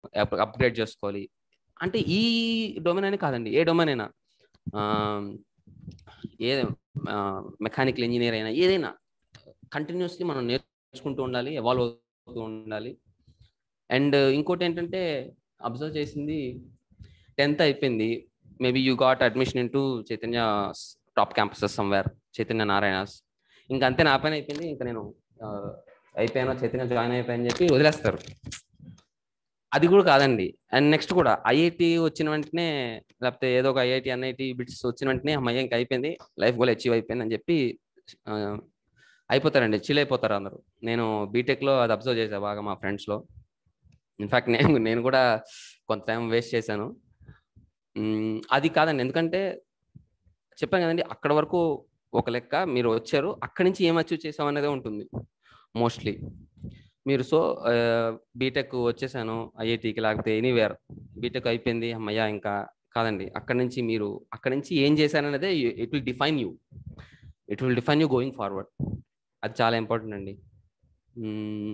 Upgrade చేసుకోవాలి అంటే ఈ డొమైన్ అని కాదండి ఏ డొమైన్ అయినా ఆ, ఏ మెకానికల్ ఇంజనీర్ అయినా ఏదైనా కంటిన్యూస్లీ మనం నేర్చుకుంటూ ఉండాలి ఎవాల్వ్ అవుతూ ఉండాలి అండ్ ఇంకోటి ఏంటంటే అబ్జర్వ్ చేసింది టెన్త్ అయిపోయింది maybe you got admission into Chaitanya top campuses somewhere Chaitanya Narayanas ఇంకా అంతే నా పైన అయిపోయింది ఇంకా నేను ఆ, అయిపోయాను చైతన్య జాయిన్ అయిపోయాను చెప్పి వదిలేస్తారు అది కూడా కాదండి అండ్ నెక్స్ట్ కూడా ఐఐటి వచ్చిన వెంటనే లేకపోతే ఏదో ఒక ఐఐటి ఎన్ఐటి బిట్స్ వచ్చిన వెంటనే అమ్మయ్య ఇంకా అయిపోయింది లైఫ్ గోల్ అచీవ్ అయిపోయింది అని చెప్పి ఆ, అయిపోతారండి చిల్ అయిపోతారు అందరూ నేను బీటెక్లో అది అబ్జర్వ్ చేశాను బాగా మా ఫ్రెండ్స్లో ఇన్ఫాక్ట్ నేను నేను కూడా కొంత టైం వేస్ట్ చేశాను మ్మ్, అది కాదండి ఎందుకంటే చెప్పాను కదండి అక్కడ వరకు ఒక లెక్క మీరు వచ్చారు అక్కడి నుంచి ఏం అచీవ్ చేసాం అనేదే ఉంటుంది మోస్ట్లీ మీరు సో బీటెక్ వచ్చేసాను ఐఐటికి లేకపోతే ఎనీవేర్ బీటెక్ అయిపోయింది అమ్మయ్య ఇంకా కాదండి అక్కడి నుంచి మీరు అక్కడి నుంచి ఏం చేశారనేదే it will define you it will define you going forward అది చాలా ఇంపార్టెంట్ అండి మ్మ్.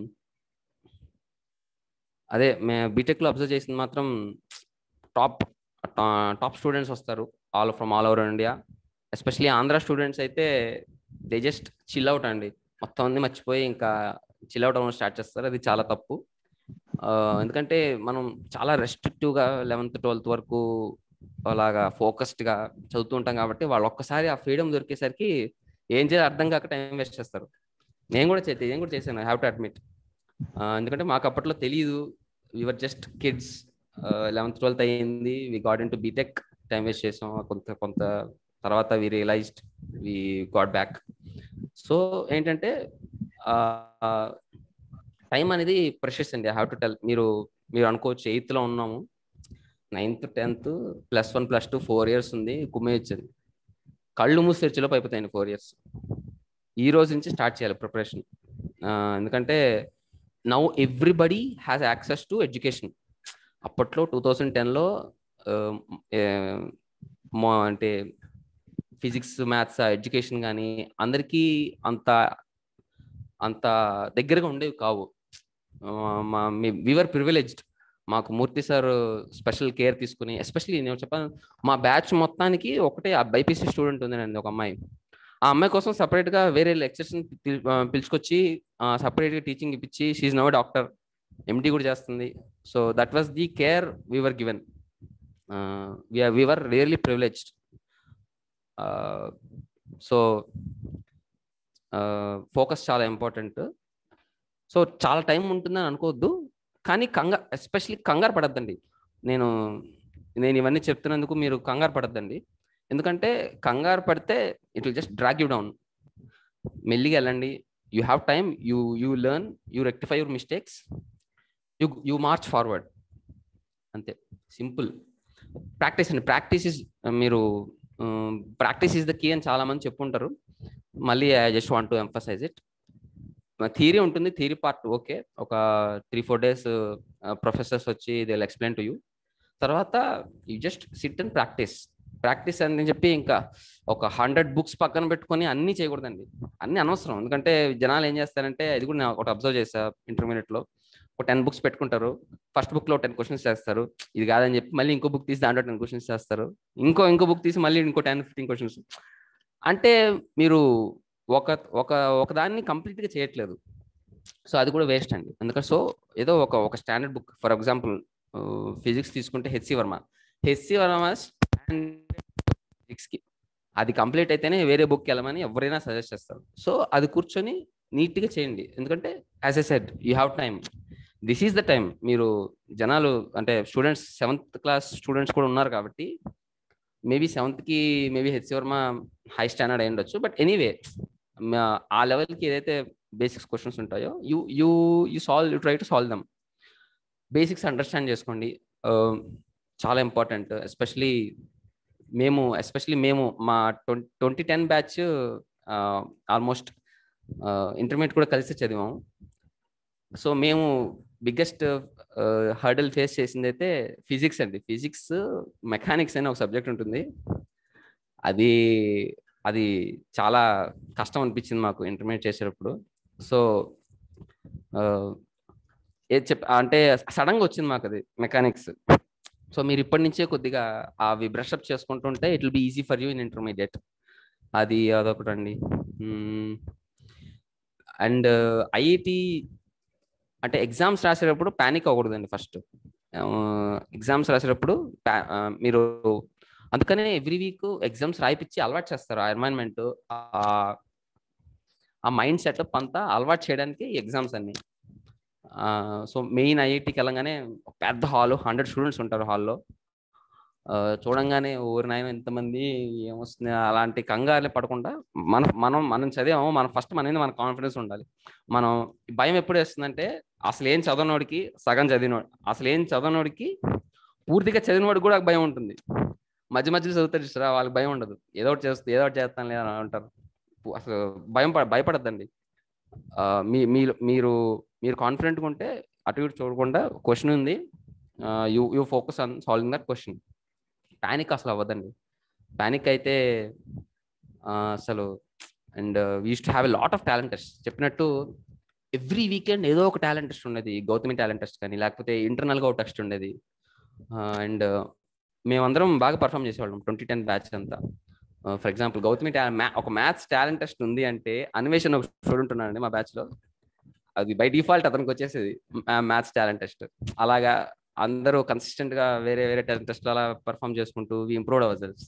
అదే మే బీటెక్లో అబ్జర్వ్ చేసింది మాత్రం టాప్ టాప్ స్టూడెంట్స్ వస్తారు all from all over India especially Andhra students అయితే దే జస్ట్ చిల్ అవుట్ అండి మొత్తం అన్ని మర్చిపోయి ఇంకా చిల్ అవుట్ అవ్వడం స్టార్ట్ చేస్తారు అది చాలా తప్పు ఆ, ఎందుకంటే మనం చాలా రెస్ట్రిక్టివ్గా లెవెన్త్ ట్వెల్త్ వరకు అలాగా ఫోకస్డ్గా చదువుతూ ఉంటాం కాబట్టి వాళ్ళు ఒక్కసారి ఆ ఫ్రీడమ్ దొరికేసరికి ఏం చేయాలి అర్థం కాక టైం వేస్ట్ చేస్తారు నేను కూడా చేస్తే నేను కూడా చేశాను ఐ హ్యావ్ టు అడ్మిట్ ఎందుకంటే మాకు అప్పట్లో తెలియదు your just kids eleventh twelfth అయ్యింది we got into BTech time waste చేసాం కొంత కొంత తర్వాత we realized we got back so ఏంటంటే టైం అనేది ప్రెషస్ అండి ఐ హ్యావ్ టు టెల్ మీరు మీరు అనుకోవచ్చు ఎయిత్ లో ఉన్నాము ninth tenth plus one plus two four years ఉంది కుమ్మేయచ్చు కళ్ళు మూసి తెరిచిలోపు అయిపోతాయండి ఫోర్ ఇయర్స్ ఈ రోజు నుంచి స్టార్ట్ చేయాలి ప్రిపరేషన్ ఎందుకంటే now everybody has access to education అప్పట్లో టూ థౌజండ్ టెన్లో అంటే ఫిజిక్స్ మ్యాథ్స్ ఎడ్యుకేషన్ కానీ అందరికీ అంత అంత దగ్గరగా ఉండేవి కావు ఆ, మా వివర్ ప్రివిలేజ్డ్ మాకు మూర్తి సార్ స్పెషల్ కేర్ తీసుకుని ఎస్పెషలీ నేను చెప్పాను మా బ్యాచ్ మొత్తానికి ఒకటే బైపీసీ స్టూడెంట్ ఉందండి ఒక అమ్మాయి ఆ అమ్మాయి కోసం separate గా వేరే లెక్చర్స్ పిలుచుకొచ్చి separate గా టీచింగ్ ఇప్పించి షీఈ్ నవ్ డాక్టర్ ఎండి కూడా చేస్తుంది so that was the care we were given we are really privileged so focus చాలా ఇంపార్టెంట్ సో చాలా టైం ఉంటుందని అనుకోవద్దు కానీ కంగారు ఎస్పెషలీ కంగారు పడద్దండి నేను నేను ఇవన్నీ చెప్తున్నందుకు మీరు కంగారు పడద్దండి ఎందుకంటే కంగారు పడితే it will just drag you down మెల్లిగా వెళ్ళండి you have time you you learn you rectify your mistakes you you march forward అంతే సింపుల్ ప్రాక్టీస్ అండి ప్రాక్టీస్ ఇస్ మీరు ప్రాక్టీస్ ఇస్ ద కీ అని చాలా మంది చెప్పుంటారు మళ్ళీ I just want to emphasize it theory ఉంటుంది థియరీ పార్ట్ ఓకే ఒక త్రీ ఫోర్ డేస్ ప్రొఫెసర్స్ వచ్చి దే ఎక్స్ప్లెయిన్ టు యూ తర్వాత you just sit and practice practice అని చెప్పి ఇంకా ఒక హండ్రెడ్ బుక్స్ పక్కన పెట్టుకొని అన్నీ చేయకూడదండి అన్నీ అనవసరం ఎందుకంటే జనాలు ఏం చేస్తారంటే అది కూడా నేను ఒకటి అబ్జర్వ్ చేసా ఇంటర్మీడియట్ లో ఒక టెన్ బుక్స్ పెట్టుకుంటారు ఫస్ట్ బుక్ లో టెన్ క్వశ్చన్స్ చేస్తారు ఇది కాదని చెప్పి మళ్ళీ ఇంకో బుక్ తీసి దాంట్లో టెన్ క్వశ్చన్స్ చేస్తారు ఇంకో ఇంకో బుక్ తీసి మళ్ళీ ఇంకో టెన్ ఫిఫ్టీన్ క్వశ్చన్స్ అంటే మీరు ఒక ఒక ఒక దాన్ని కంప్లీట్ గా చేయట్లేదు సో అది కూడా వేస్ట్ అండి ఎందుకంటే సో ఏదో ఒక ఒక standard book for example physics తీసుకుంటే HC Verma HC Verma physics కి అది కంప్లీట్ అయితేనే వేరే బుక్ వెళ్ళమని ఎవరైనా సజెస్ట్ చేస్తారు సో అది కూర్చొని నీట్ గా చేయండి ఎందుకంటే as I said you have time this is the time మీరు జనాలు అంటే స్టూడెంట్స్ సెవెంత్ క్లాస్ స్టూడెంట్స్ కూడా ఉన్నారు కాబట్టి మేబీ సెవెంత్ కి maybe H Varma high standard అయి ఉండొచ్చు బట్ ఎనీవే ఆ లెవెల్కి ఏదైతే బేసిక్స్ క్వశ్చన్స్ ఉంటాయో you you you solve you try to solve them basics understand చేసుకోండి చాలా ఇంపార్టెంట్ ఎస్పెషలీ మేము ఎస్పెషలీ మేము మా twenty twenty ten batch almost intermediate కూడా కలిసి చదివాము సో మేము బిగ్గెస్ట్ హర్డల్ ఫేస్ చేసింది అయితే ఫిజిక్స్ అండి ఫిజిక్స్ మెకానిక్స్ అనే ఒక సబ్జెక్ట్ ఉంటుంది అది అది చాలా కష్టం అనిపించింది మాకు ఇంటర్మీడియట్ చేసేటప్పుడు సో ఏది చెప్ అంటే సడన్ గా వచ్చింది మాకు అది మెకానిక్స్ సో మీరు ఇప్పటి నుంచే కొద్దిగా అవి బ్రష్ అప్ చేసుకుంటుంటే it will be easy for you in intermediate అది అదొకటి అండి అండ్ ఐఐటి అంటే ఎగ్జామ్స్ రాసేటప్పుడు ప్యానిక్ అవ్వకూడదండి ఫస్ట్ ఎగ్జామ్స్ రాసేటప్పుడు pa- ఆ, మీరు అందుకనే ఎవ్రీ వీక్ ఎగ్జామ్స్ రాయిపించి అలవాటు చేస్తారు ఆ ఎన్వైరన్మెంట్ ఆ మైండ్ సెటప్ అంతా అలవాటు చేయడానికి ఎగ్జామ్స్ అన్ని సో మెయిన్ ఐఐటికి వెళ్ళగానే ఒక పెద్ద హాల్ హండ్రెడ్ స్టూడెంట్స్ ఉంటారు హాల్లో చూడంగానే ఊరి నాయన ఎంతమంది ఏమొస్తుంది అలాంటి కంగారులు పడకుండా మన మనం మనం చదివాము మనం ఫస్ట్ మన మీద మన కాన్ఫిడెన్స్ ఉండాలి మనం భయం ఎప్పుడు వేస్తుందంటే అసలు ఏం చదవనోడికి సగం చదివినోడు అసలు ఏం చదవనోడికి పూర్తిగా చదివినవాడికి కూడా భయం ఉంటుంది మధ్య మధ్యలో చదువుతారు చూసారా వాళ్ళకి భయం ఉండదు ఏదో ఒకటి చేస్తే ఏదో ఒకటి చేస్తాను లేదా అంటారు అసలు భయం పడ భయపడద్దండి ఆ, మీ మీరు మీరు మీరు కాన్ఫిడెంట్గా ఉంటే అటు ఇటు చూడకుండా క్వశ్చన్ ఉంది you you focus on solving that question panic అసలు అవ్వదండి ప్యానిక్ అయితే ఆ, అసలు and we to have a lot of talent test చెప్పినట్టు ఎవ్రీ వీకెండ్ ఏదో ఒక టాలెంట్ టెస్ట్ ఉండేది గౌతమి టాలెంట్ టెస్ట్ కానీ లేకపోతే ఇంటర్నల్గా ఒక టెస్ట్ ఉండేది అండ్ మేమందరం బాగా పర్ఫామ్ చేసేవాళ్ళం ట్వంటీ టెన్ బ్యాచ్ అంతా for example Gautami ta- ma- ఒక మ్యాథ్స్ టాలెంట్ టెస్ట్ ఉంది అంటే అన్వేషణ ఒక స్టూడెంట్ ఉన్నాడండి మా బ్యాచ్ లో అది బై డిఫాల్ట్ అతనికి వచ్చేసేది మ్యాథ్స్ టాలెంట్ టెస్ట్ అలాగా అందరూ కన్సిస్టెంట్ గా వేరే వేరే టాలెంట్ టెస్ట్ అలా పర్ఫామ్ చేసుకుంటూ వి ఇంప్రూవ్ అవర్ సెల్స్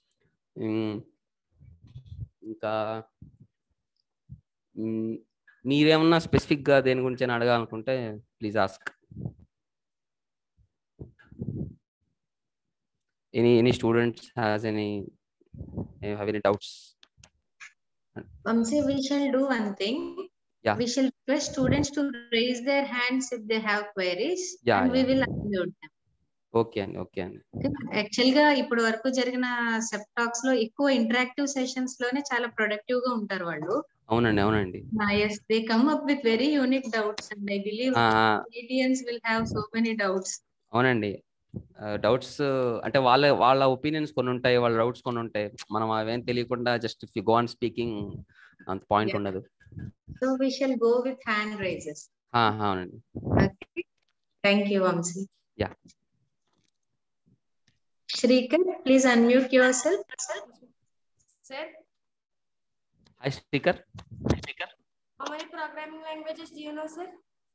ఇంకా మ్, మీరేమన్నా స్పెసిఫిక్ గా దేని గురించి అయినా అడగాలనుకుంటే please ask any any students has any have any doubts Vamsi, we shall do one thing. Yeah. We shall request students to raise their hands if they have queries Yeah, and we yeah. will unmute them. Okay అండి okay అండి actual గా ఇప్పటి వరకు జరిగిన సెప్ talks లో ఎక్కువ interactive sessions లోనే చాలా ప్రొడక్టివ్ గా ఉంటారు వాళ్ళు అవునండి అవునండి yes they come up with very unique doubts and I believe ఆ, ఏటీఎన్స్ will have so many doubts అవునండి డౌట్స్ అంటే వాళ్ళ వాళ్ళ ఒపీనియన్స్ కొన్ని ఉంటాయి వాళ్ళ డౌట్స్ కొన్ని ఉంటాయి మనం అవేం తెలియకుండా just if you go on speaking అంత పాయింట్ Yeah. ఉండదు so we shall go with hand raises ఆ, అవునండి thank you Vamsi Yeah. Srikar please unmute yourself Sir, hi speaker how many programming languages do you know, sir?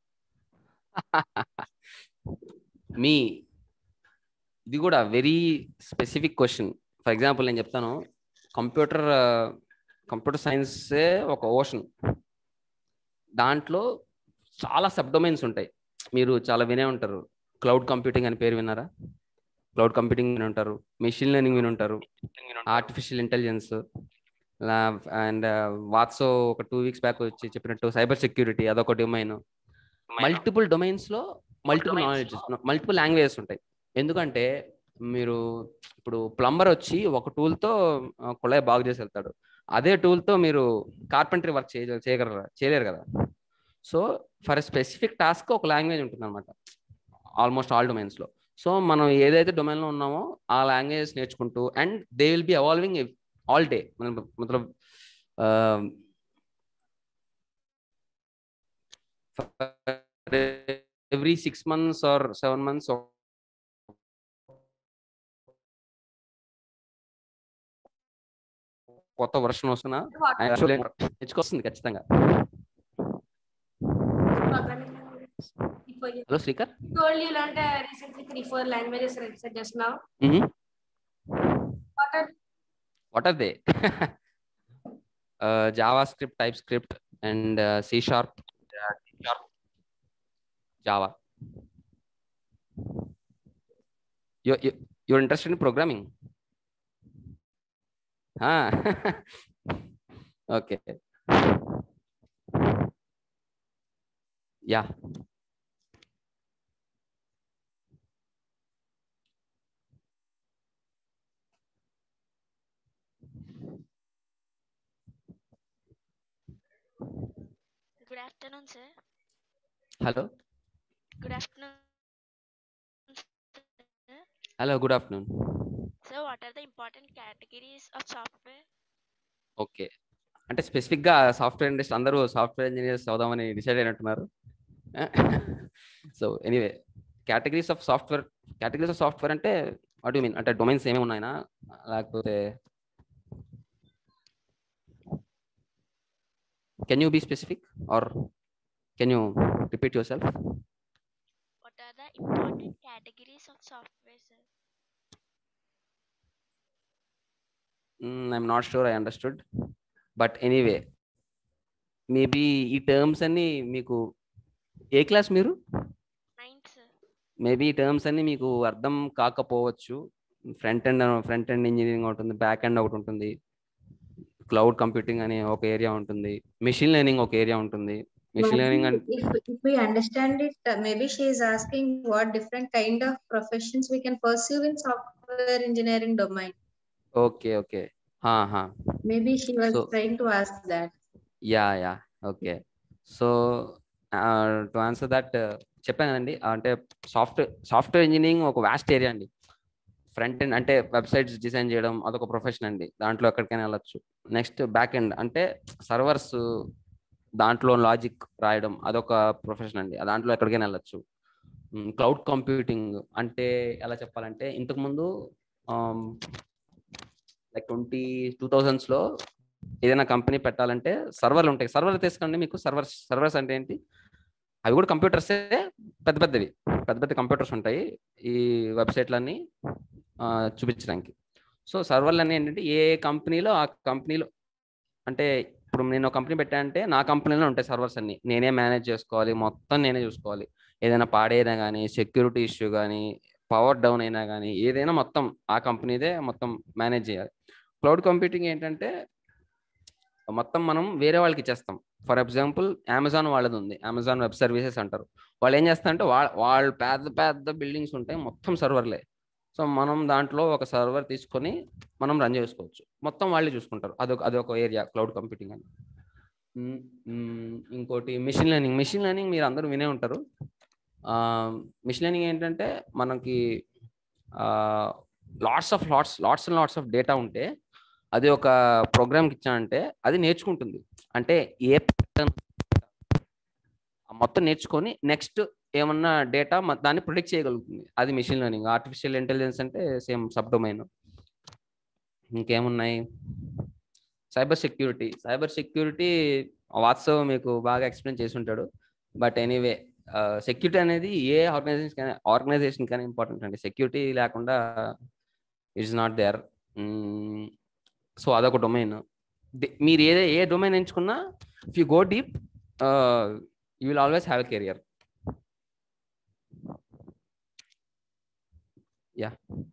మీ ఇది కూడా very specific question for example నేను చెప్తాను computer computer సైన్సే ఒక ocean దాంట్లో చాలా సబ్ డొమైన్స్ ఉంటాయి మీరు చాలా వినే ఉంటారు క్లౌడ్ కంప్యూటింగ్ అని పేరు విన్నారా క్లౌడ్ కంప్యూటింగ్ విని ఉంటారు మెషిన్ లెర్నింగ్ విని ఉంటారు ఆర్టిఫిషియల్ ఇంటెలిజెన్స్ అండ్ వాట్సో ఒక టూ వీక్స్ బ్యాక్ వచ్చి చెప్పినట్టు సైబర్ సెక్యూరిటీ అదొక డొమైన్ మల్టిపుల్ డొమైన్స్ లో మల్టిపుల్ నాలెడ్జ్ మల్టిపుల్ లాంగ్వేజెస్ ఉంటాయి ఎందుకంటే మీరు ఇప్పుడు ప్లంబర్ వచ్చి ఒక tool తో ఆ, కుళాయి బాగు చేసి వెళ్తాడు అదే tool తో మీరు కార్పెంటరీ వర్క్ చేయ చేయగలరా చేయలేరు కదా సో ఫర్ స్పెసిఫిక్ టాస్క్ ఒక లాంగ్వేజ్ ఉంటుంది అనమాట ఆల్మోస్ట్ ఆల్ డొమైన్స్ లో సో మనం ఏదైతే డొమైన్ లో ఉన్నామో ఆ లాంగ్వేజెస్ నేర్చుకుంటూ and they will be evolving all day మతలబ్ ఆ, every six months or seven months కొత్త వర్షన్ వస్తున్నా తెచ్చుకొస్తుంది ఖచ్చితంగా Programming languages. If I hello Srikar told you learned uh, recently three, four languages, right, sir, just now. What are what are they JavaScript TypeScript and C sharp Java your interested in programming okay yeah Good afternoon, sir. Hello Good afternoon. sir. Hello good afternoon Sir, what are the important categories of software? Okay అంటే specific గా software industry అందరూ software engineers అవుదామని decide అయినట్టున్నారు so anyway categories of software categories of software అంటే what you mean అంటే domains ఏమేమి ఉన్నాయనా లేకపోతే can you be specific or can you repeat yourself What are the important categories of software, sir? I'm not sure I understood but anyway maybe ఈ terms అన్ని మీకు ఏ class మీరు Ninth, sir. Maybe ఈ terms అన్ని మీకు అర్థం కాకపోవచ్చు front end front end engineering ఉంటుంది బ్యాక్ ఎండ్ ఒకటి ఉంటుంది క్లౌడ్ కంప్యూటింగ్ అనే ఒక ఏరియా ఉంటుంది మెషిన్ లెర్నింగ్ ఒక ఏరియా ఉంటుంది మెషిన్ లెర్నింగ్ అంటే if, if we understand it, uh, maybe she is asking what different kind of professions we can pursue in software engineering domain. Okay okay హా Maybe she was So- trying to ask that. Yeah yeah okay so to answer that చెప్పాను కదండి అంటే software software engineering ఒక vast area అండి front end అంటే websites design చేయడం అదొక profession అండి దాంట్లో ఎక్కడికైనా వెళ్ళొచ్చు నెక్స్ట్ బ్యాక్ ఎండ్ అంటే సర్వర్స్ దాంట్లో లాజిక్ రాయడం అదొక ప్రొఫెషన్ అండి దాంట్లో ఎక్కడికైనా వెళ్ళొచ్చు క్లౌడ్ కంప్యూటింగ్ అంటే ఎలా చెప్పాలంటే ఇంతకుముందు లైక్ ట్వంటీ టూ థౌజండ్స్లో ఏదైనా కంపెనీ పెట్టాలంటే సర్వర్లు ఉంటాయి సర్వర్ తీసుకోండి మీకు సర్వర్స్ సర్వర్స్ అంటే ఏంటి అవి కూడా కంప్యూటర్సే పెద్ద పెద్దవి పెద్ద పెద్ద కంప్యూటర్స్ ఉంటాయి ఈ వెబ్సైట్లన్నీ ఆ, చూపించడానికి సో సర్వర్లు అన్నీ ఏంటంటే ఏ కంపెనీలో ఆ కంపెనీలో అంటే ఇప్పుడు నేను ఒక కంపెనీ పెట్టానంటే నా కంపెనీలో ఉంటాయి సర్వర్స్ అన్ని నేనే మేనేజ్ చేసుకోవాలి మొత్తం నేనే చూసుకోవాలి ఏదైనా పాడైనా కానీ సెక్యూరిటీ ఇష్యూ కానీ పవర్ డౌన్ అయినా కానీ ఏదైనా మొత్తం ఆ కంపెనీదే మొత్తం మేనేజ్ చేయాలి క్లౌడ్ కంప్యూటింగ్ ఏంటంటే మొత్తం మనం వేరే వాళ్ళకి ఇచ్చేస్తాం ఫర్ ఎగ్జాంపుల్ అమెజాన్ వాళ్ళది ఉంది అమెజాన్ వెబ్ సర్వీసెస్ అంటారు వాళ్ళు ఏం చేస్తారంటే వాళ్ళ వాళ్ళు పెద్ద పెద్ద బిల్డింగ్స్ ఉంటాయి మొత్తం సర్వర్లే సో మనం దాంట్లో ఒక సర్వర్ తీసుకొని మనం రన్ చేసుకోవచ్చు మొత్తం వాళ్ళే చూసుకుంటారు అదొక అదొక ఏరియా క్లౌడ్ కంప్యూటింగ్ అని మ్, మ్, ఇంకోటి మిషన్ లెర్నింగ్ మిషన్ లెర్నింగ్ మీరు అందరూ వినే ఉంటారు మిషన్ లెర్నింగ్ ఏంటంటే మనకి lots of lots lots and lots of data ఉంటే అది ఒక ప్రోగ్రామ్కి ఇచ్చానంటే అది నేర్చుకుంటుంది అంటే ఏ pattern మొత్తం నేర్చుకొని నెక్స్ట్ ఏమన్నా డేటా దాన్ని ప్రొడిక్ట్ చేయగలుగుతుంది అది మిషన్ లెర్నింగ్ ఆర్టిఫిషియల్ ఇంటెలిజెన్స్ అంటే సేమ్ సబ్ డొమైన్ ఇంకేమున్నాయి cyber security cyber security WhatsApp మీకు బాగా ఎక్స్ప్లెయిన్ చేసి ఉంటాడు బట్ ఎనీవే సెక్యూరిటీ అనేది ఏ ఆర్గనైజేషన్ కానీ ఆర్గనైజేషన్ కానీ ఇంపార్టెంట్ అండి సెక్యూరిటీ లేకుండా ఇట్స్ నాట్ దేర్ సో అదొక డొమైన్ మీరు ఏదే ఏ డొమైన్ ఎంచుకున్నా if you go deep you will always have a career yeah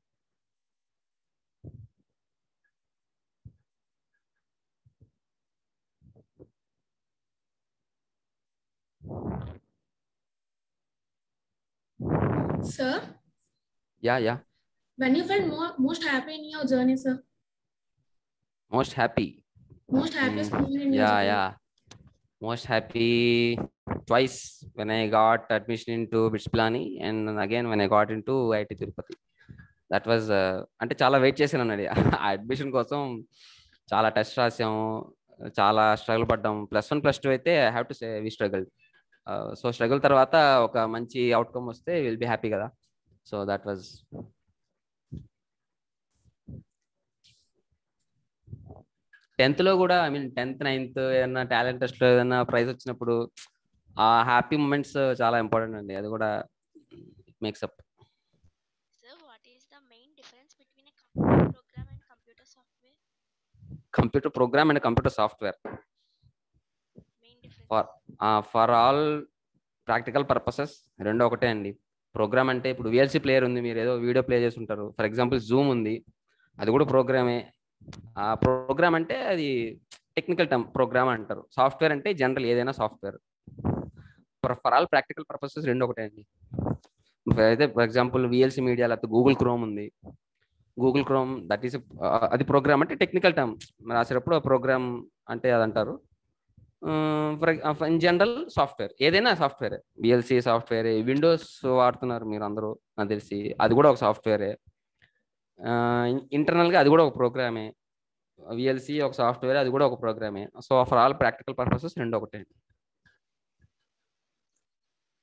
Sir, yeah yeah when you felt more, most happy in your journey, sir? Most happy Most happiest moment in your yeah journey? yeah most happy twice when i got admission into bitspilani and then again when i got into it tirupati that was uh, అంటే చాలా wait చేశాను అన్నది ఆ admission కోసం చాలా test రాసాము చాలా struggle పడ్డాం plus one plus two అయితే I have to say we struggle so struggle తర్వాత ఒక మంచి అవుట్కమ్ వస్తే విల్ బి హ్యాపీ కదా సో దట్ వాజ్ టెన్త్ లో కూడా ఐ మీన్ టెన్త్ నైన్త్ ఏదన్నా టాలెంట్ టెస్ట్ లో ఏదన్నా ప్రైజ్ వచ్చినప్పుడు ఆ హ్యాపీ మూమెంట్స్ చాలా ఇంపార్టెంట్ అండి అది కూడా makes up Sir, what is the main difference between a computer program and computer software? Computer program and computer software Main difference. For- for all practical purposes రెండు ఒకటే అండి programme అంటే ఇప్పుడు VLC player ఉంది మీరు ఏదో వీడియో ప్లే చేసి ఉంటారు ఫర్ ఎగ్జాంపుల్ జూమ్ ఉంది అది కూడా ప్రోగ్రామే ఆ ప్రోగ్రామ్ అంటే అది టెక్నికల్ టర్మ్ ప్రోగ్రామ్ అంటారు సాఫ్ట్వేర్ అంటే జనరల్ ఏదైనా software for all practical purposes రెండు ఒకటే అండి అయితే ఫర్ ఎగ్జాంపుల్ విఎల్సీ మీడియా లేకపోతే గూగుల్ క్రోమ్ ఉంది గూగుల్ క్రోమ్ దట్ ఈస్ అది ప్రోగ్రామ్ అంటే టెక్నికల్ టర్మ్ రాసేటప్పుడు ప్రోగ్రామ్ అంటే అది అంటారు ఫర్ ఇన్ జనరల్ సాఫ్ట్వేర్ ఏదైనా సాఫ్ట్వేర్ బిఎల్సి సాఫ్ట్వేర్ విండోస్ వాడుతున్నారు మీరు అందరూ నాకు తెలిసి అది కూడా ఒక సాఫ్ట్వేరే ఇంటర్నల్గా అది కూడా ఒక ప్రోగ్రామే విఎల్సి ఒక సాఫ్ట్వేర్ అది కూడా ఒక ప్రోగ్రామే so for all practical purposes రెండు ఒకటే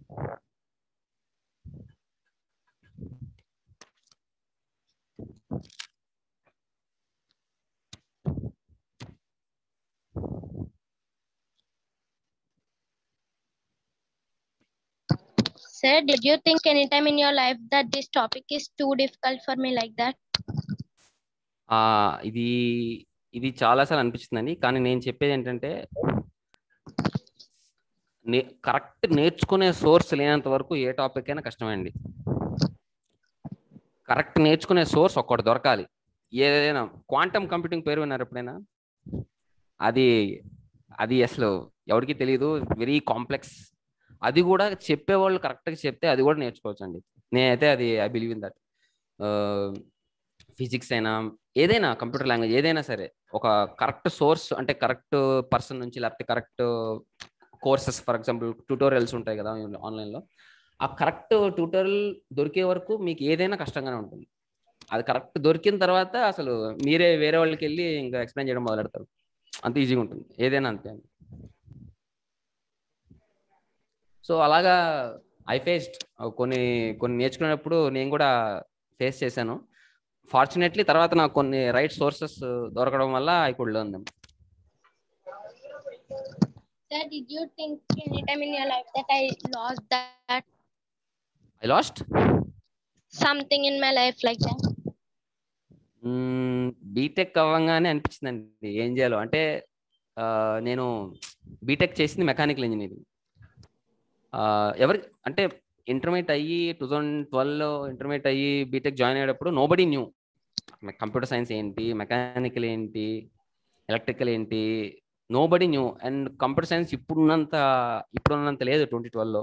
Sir, did you think anytime in your life that this topic is too difficult for me like that? ఆ ఇది ఇది చాలాసార్లు అనిపిస్తుందండి కానీ నేను చెప్పేది ఏంటంటే నే కరెక్ట్ నేర్చుకునే సోర్స్ లేనంత వరకు ఏ టాపిక్ అయినా కష్టమే అండి కరెక్ట్ నేర్చుకునే సోర్స్ ఒక్కటి దొరకాలి ఏదైనా క్వాంటమ్ కంప్యూటింగ్ పేరు విన్నారు ఎప్పుడైనా అది అది అసలు ఎవరికి తెలియదు వెరీ కాంప్లెక్స్ అది కూడా చెప్పేవాళ్ళు కరెక్ట్గా చెప్తే అది కూడా నేర్చుకోవచ్చు అండి నేనైతే అది I believe in that physics అయినా ఏదైనా కంప్యూటర్ లాంగ్వేజ్ ఏదైనా సరే ఒక కరెక్ట్ సోర్స్ అంటే కరెక్ట్ పర్సన్ నుంచి లేకపోతే correct courses for example tutorials ఉంటాయి కదా ఆన్లైన్లో ఆ కరెక్ట్ ట్యూటోరియల్ దొరికే వరకు మీకు ఏదైనా కష్టంగానే ఉంటుంది అది కరెక్ట్ దొరికిన తర్వాత అసలు మీరే వేరే వాళ్ళకి వెళ్ళి ఇంకా ఎక్స్ప్లెయిన్ చేయడం మొదలెడతారు అంత ఈజీగా ఉంటుంది ఏదైనా అంతే అండి సో అలాగా ఐ ఫేస్డ్ కొన్ని కొన్ని నేర్చుకునేటప్పుడు నేను కూడా ఫేస్ చేశాను ఫార్చునేట్లీ తర్వాత నాకు కొన్ని రైట్ సోర్సెస్ దొరకడం వల్ల I could learn them Sir, did you think anytime in your life that I lost that I lost something in my life like that? BTech అవ్వగానే అనిపించిందండి ఏం చేయాలో అంటే ఆ, నేను బీటెక్ చేసింది మెకానికల్ ఇంజనీరింగ్ ఎవరి అంటే ఇంటర్మీడియట్ అయ్యి టూ థౌజండ్ ట్వెల్వ్లో ఇంటర్మీడియట్ అయ్యి బీటెక్ జాయిన్ అయ్యేటప్పుడు nobody knew computer science ఏంటి మెకానికల్ ఏంటి ఎలక్ట్రికల్ ఏంటి nobody knew and computer science ఇప్పుడున్నంత ఇప్పుడున్నంత లేదు ట్వంటీ ట్వెల్వ్లో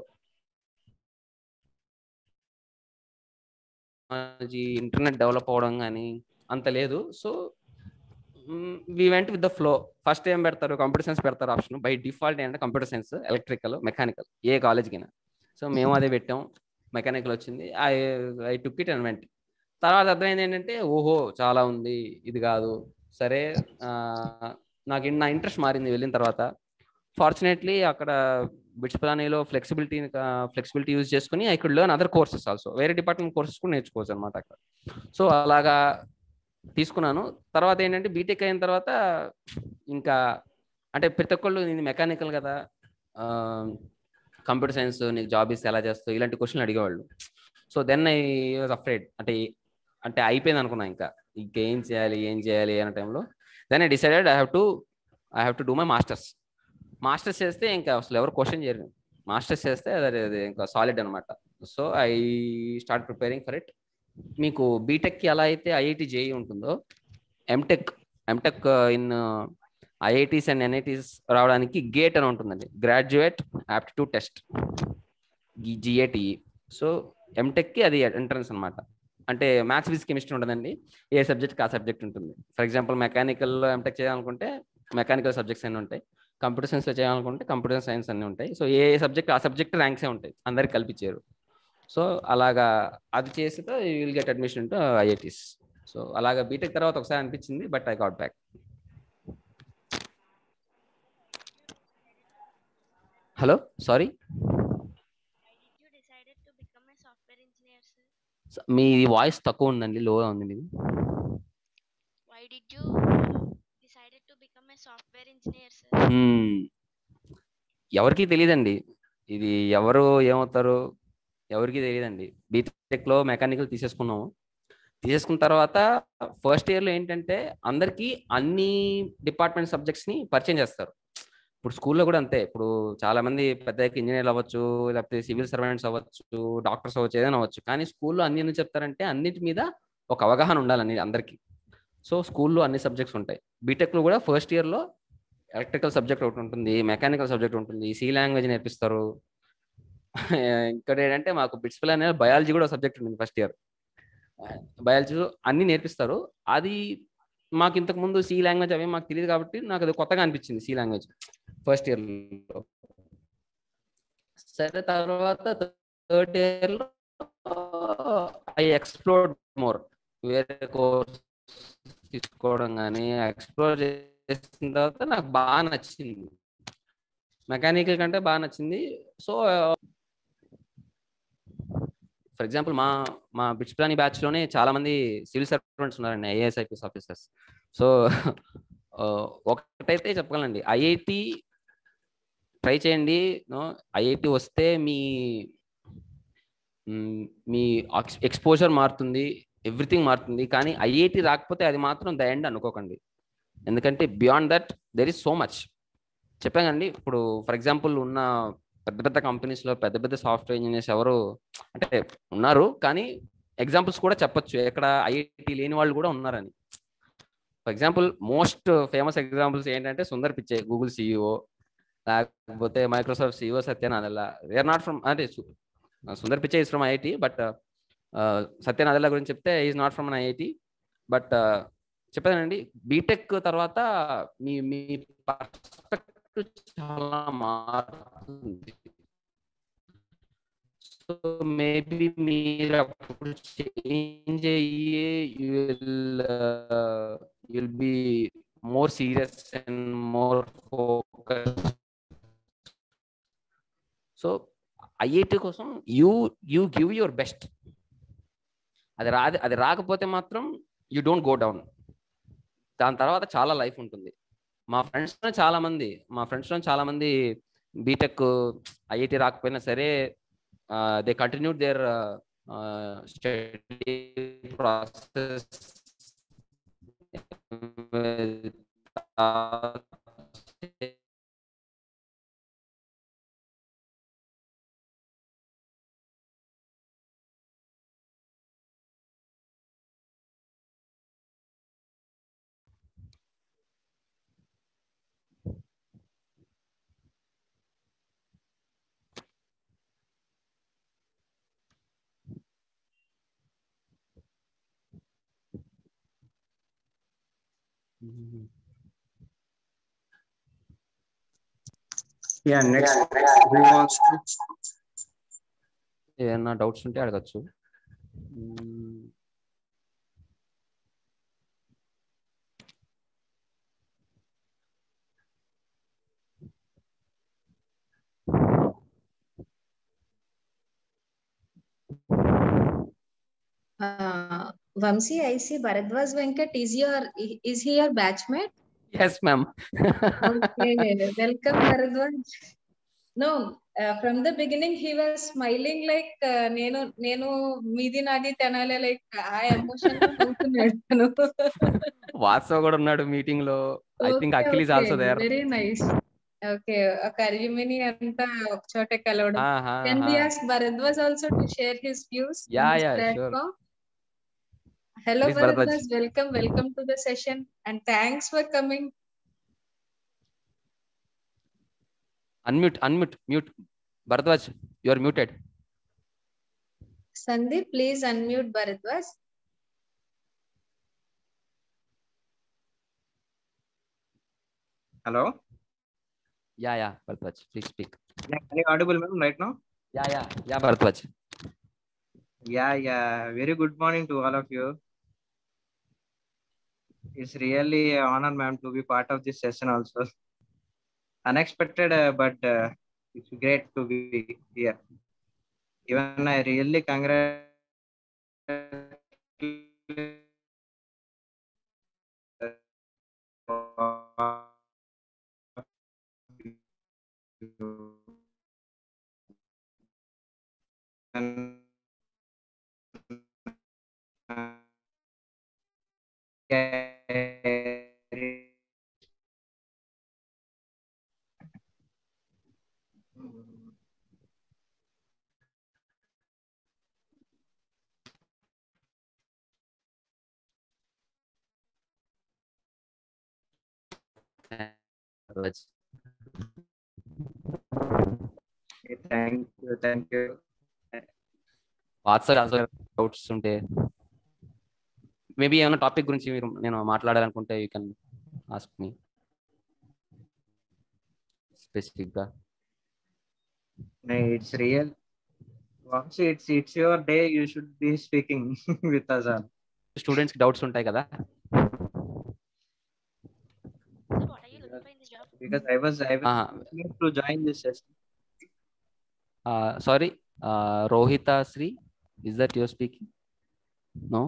టెక్నాలజీ ఇంటర్నెట్ డెవలప్ అవ్వడం కానీ అంత లేదు so we went with the flow first ఏం పెడతారు కంప్యూటర్ సైన్స్ పెడతారు ఆప్షన్ బై డిఫాల్ట్ ఏంటంటే కంప్యూటర్ సైన్స్ ఎలక్ట్రికల్ మెకానికల్ ఏ కాలేజ్కైనా సో మేము అదే పెట్టాం మెకానికల్ వచ్చింది I I took it and went తర్వాత అర్థమైంది ఏంటంటే ఓహో చాలా ఉంది ఇది కాదు సరే ఆ, నాకు ఇన్- నా ఇంట్రెస్ట్ మారింది వెళ్ళిన తర్వాత ఫార్చునేట్లీ అక్కడ బిట్స్ ప్లానీలో ఫ్లెక్సిబిలిటీ ఫ్లెక్సిబిలిటీ యూజ్ చేసుకుని I could learn other courses also వేరే డిపార్ట్మెంట్ కోర్సెస్ కూడా నేర్చుకోవచ్చు అనమాట అక్కడ సో అలాగా తీసుకున్నాను తర్వాత ఏంటంటే బీటెక్ అయిన తర్వాత ఇంకా అంటే ప్రతి ఒక్కళ్ళు నేను మెకానికల్ కదా కంప్యూటర్ సైన్స్ నీకు జాబ్ ఇస్తే ఎలా చేస్తావు ఇలాంటి క్వశ్చన్లు అడిగేవాళ్ళు so then I was afraid అంటే అంటే అయిపోయింది అనుకున్నా ఇంకా ఇంకేం చేయాలి ఏం చేయాలి అనే టైంలో then I decided I have to I have to do my masters masters చేస్తే ఇంకా అసలు ఎవరు క్వశ్చన్ చేయరు మాస్టర్స్ చేస్తే అది అది ఇంకా సాలిడ్ అనమాట so I start preparing for it మీకు బీటెక్కి ఎలా అయితే ఐఐటి జేఈ ఉంటుందో MTech MTech in IITs and NITs రావడానికి గేట్ అని ఉంటుందండి graduate aptitude test GATE so ఎంటెక్కి అది ఎంట్రన్స్ అనమాట అంటే మ్యాథ్స్ ఫిజిక్స్ కెమిస్ట్రీ ఉంటుందండి ఏ సబ్జెక్ట్కి ఆ సబ్జెక్ట్ ఉంటుంది ఫర్ ఎగ్జాంపుల్ మెకానికల్లో ఎంటెక్ చేయాలనుకుంటే మెకానికల్ సబ్జెక్ట్స్ అన్నీ ఉంటాయి కంప్యూటర్ సైన్స్లో చేయాలనుకుంటే కంప్యూటర్ సైన్స్ అన్నీ ఉంటాయి సో ఏ సబ్జెక్ట్ ఆ సబ్జెక్ట్ ర్యాంక్సే ఉంటాయి అందరికి కల్పించారు సో అలాగా అది చేస్తే you will get admission to IITs so అలాగా బీటెక్ తర్వాత ఒకసారి అనిపించింది but I got back hello sorry Why did you decided to become a software engineer, sir? మీ వాయిస్ తక్కువ ఉందండి లోగా ఉంది మీది Why did you decided to become a software engineer, sir? Hmm. ఎవరికి తెలియదండి ఇది ఎవరు ఏమవుతారు ఎవరికి తెలియదండి బీటెక్లో మెకానికల్ తీసేసుకున్నాము తీసేసుకున్న తర్వాత ఫస్ట్ ఇయర్లో ఏంటంటే అందరికీ అన్ని డిపార్ట్మెంట్ సబ్జెక్ట్స్ని పరిచయం చేస్తారు ఇప్పుడు స్కూల్లో కూడా అంతే ఇప్పుడు చాలా మంది పెద్ద ఇంజనీర్లు అవ్వచ్చు లేకపోతే సివిల్ సర్వెంట్స్ అవ్వచ్చు డాక్టర్స్ అవ్వచ్చు ఏదైనా అవ్వచ్చు కానీ స్కూల్లో అన్ని ఎందుకు చెప్తారంటే అన్నిటి మీద ఒక అవగాహన ఉండాలని అందరికీ సో స్కూల్లో అన్ని సబ్జెక్ట్స్ ఉంటాయి బీటెక్లో కూడా ఫస్ట్ ఇయర్లో ఎలక్ట్రికల్ సబ్జెక్ట్ ఒకటి ఉంటుంది మెకానికల్ సబ్జెక్ట్ ఉంటుంది సి లాంగ్వేజ్ నేర్పిస్తారు ఇక్కడ ఏంటంటే మాకు బిట్స్ పిల్ అనే బయాలజీ కూడా సబ్జెక్ట్ ఉంటుంది ఫస్ట్ ఇయర్ బయాలజీలో అన్ని నేర్పిస్తారు అది మాకు ఇంతకు ముందు సి లాంగ్వేజ్ అవి మాకు తెలియదు కాబట్టి నాకు అది కొత్తగా అనిపించింది సి లాంగ్వేజ్ ఫస్ట్ ఇయర్లో సరే తర్వాత థర్డ్ ఇయర్లో ఐ ఎక్స్ప్లోర్ మోర్ వేరే కోర్స్ తీసుకోవడం కానీ ఎక్స్ప్లోర్ చేసిన తర్వాత నాకు బాగా నచ్చింది మెకానికల్ కంటే బాగా నచ్చింది సో ఫర్ ఎగ్జాంపుల్ మా మా బిట్స్ ప్లాని బ్యాచ్ లోనే చాలా మంది సివిల్ సర్వెంట్స్ ఉన్నారండి ఐఏఎస్ ఐపీఎస్ ఆఫీసర్స్ సో ఒకటైతే చెప్పగలండి ఐఐటి ట్రై చేయండి ఐఐటి వస్తే మీ మ్, మీ ఎక్స్పోజర్ మారుతుంది ఎవ్రీథింగ్ మారుతుంది కానీ ఐఐటి రాకపోతే అది మాత్రం ద ఎండ్ అనుకోకండి ఎందుకంటే beyond that there is so much చెప్పాను కండి ఇప్పుడు ఫర్ ఎగ్జాంపుల్ ఉన్న పెద్ద పెద్ద కంపెనీస్లో పెద్ద పెద్ద సాఫ్ట్వేర్ ఇంజనీర్స్ ఎవరు అంటే ఉన్నారు కానీ ఎగ్జాంపుల్స్ కూడా చెప్పొచ్చు ఎక్కడ ఐఐటి లేని వాళ్ళు కూడా ఉన్నారని for example most famous examples ఏంటంటే సుందర్ పిచ్చే గూగుల్ సిఇఓ లేకపోతే Microsoft CEO సత్యనాదెల్ల wear not from అంటే సు- సుందర్ పిచ్చే ఇస్ ఫ్రమ్ ఐఐటి బట్ సత్యనాదెల్ల గురించి చెప్తే is not from an IIT but చెప్పానండి బీటెక్ తర్వాత మీ మీ పర్స్పెక్టివ్ చాలా మారుతుంది సో మేబీ మీరు అప్పుడు చేంజ్ అయ్యి you will will be more serious and more focus so IIT కోసం you you give your best అది రాది అది రాకపోతే మాత్రం యూ డోంట్ గో డౌన్ దాని తర్వాత చాలా లైఫ్ ఉంటుంది మా ఫ్రెండ్స్లో చాలా మంది మా ఫ్రెండ్స్లో చాలా మంది బీటెక్ ఐఐటి రాకపోయినా సరే they continue their study process Yeah, next. Who wants to? ఏదైనా డౌట్స్ ఉంటే అడగచ్చు మ్మ్. Uh, Vamsi, I see Bharadwaj Venkat. Is your is he your batchmate? yes ma'am Okay, welcome Bharadwaj. No, uh, from the beginning he was smiling like uh, నేను నేను మీది నాది తినాలి like ఆ emotion అవుతున్నాడు తను వాత్సవ్ కూడా ఉన్నాడు మీటింగ్ లో I think Akhil is also there very nice okay ఒక అల్యూమిని అంతా ఒక చోట కలవడం Can we ask Bharadwaj also to share his views Yeah, on this yeah, sure. platform? Hello, Please, Bharadwaj. Bharadwaj. Welcome, welcome to the session, and thanks for coming. Unmute unmute mute Bharadwaj you are muted Sandeep, please unmute Bharadwaj. Hello. Yeah yeah Bharadwaj please speak Yeah, Are you audible, ma'am, right now? Yeah yeah yeah Bharadwaj Yeah, yeah. Very good morning to all of you. It's really an honor, ma'am, to be part of this session also. Unexpected, uh, but uh, it's great to be here. Even I really congratulate and Bharadwaj thank you, thank you. WhatsApp also doubts ఉంటే maybe ఏమైనా topic గురించి మీరు నేను మాట్లాడాలనుకుంటే you can ask me specific గా No, it's real. Once it's it's your day, you should be speaking with us all. Students కి డౌట్స్ ఉంటాయి కదా So what are you looking for in this job? Because I was I was looking to join this session. Sorry Rohitha Sri is that your speaking no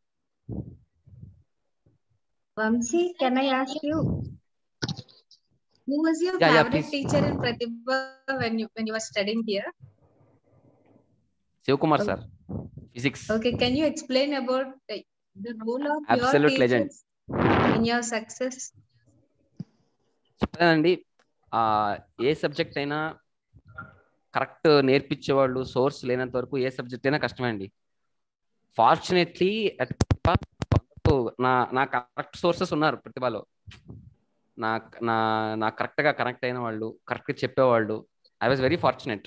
Vamsi, can I ask you? Who was your Yeah, yeah, favorite please. teacher in Pratibha when you when you were studying here? Shivakumar Okay. Sir physics Okay, can you explain about the, the role of Absolute your legend. teachers in your success? చెప్తానండి ఆ ఏ subject అయినా correct నేర్పించేవాళ్ళు source లేనంత వరకు ఏ subject అయినా కష్టమే అండి ఫార్చునేట్లీ నా నా కరెక్ట్ సోర్సెస్ ఉన్నారు ప్రతిభలో నా నా నా కరెక్ట్గా కనెక్ట్ అయిన వాళ్ళు కరెక్ట్గా చెప్పేవాళ్ళు I was very fortunate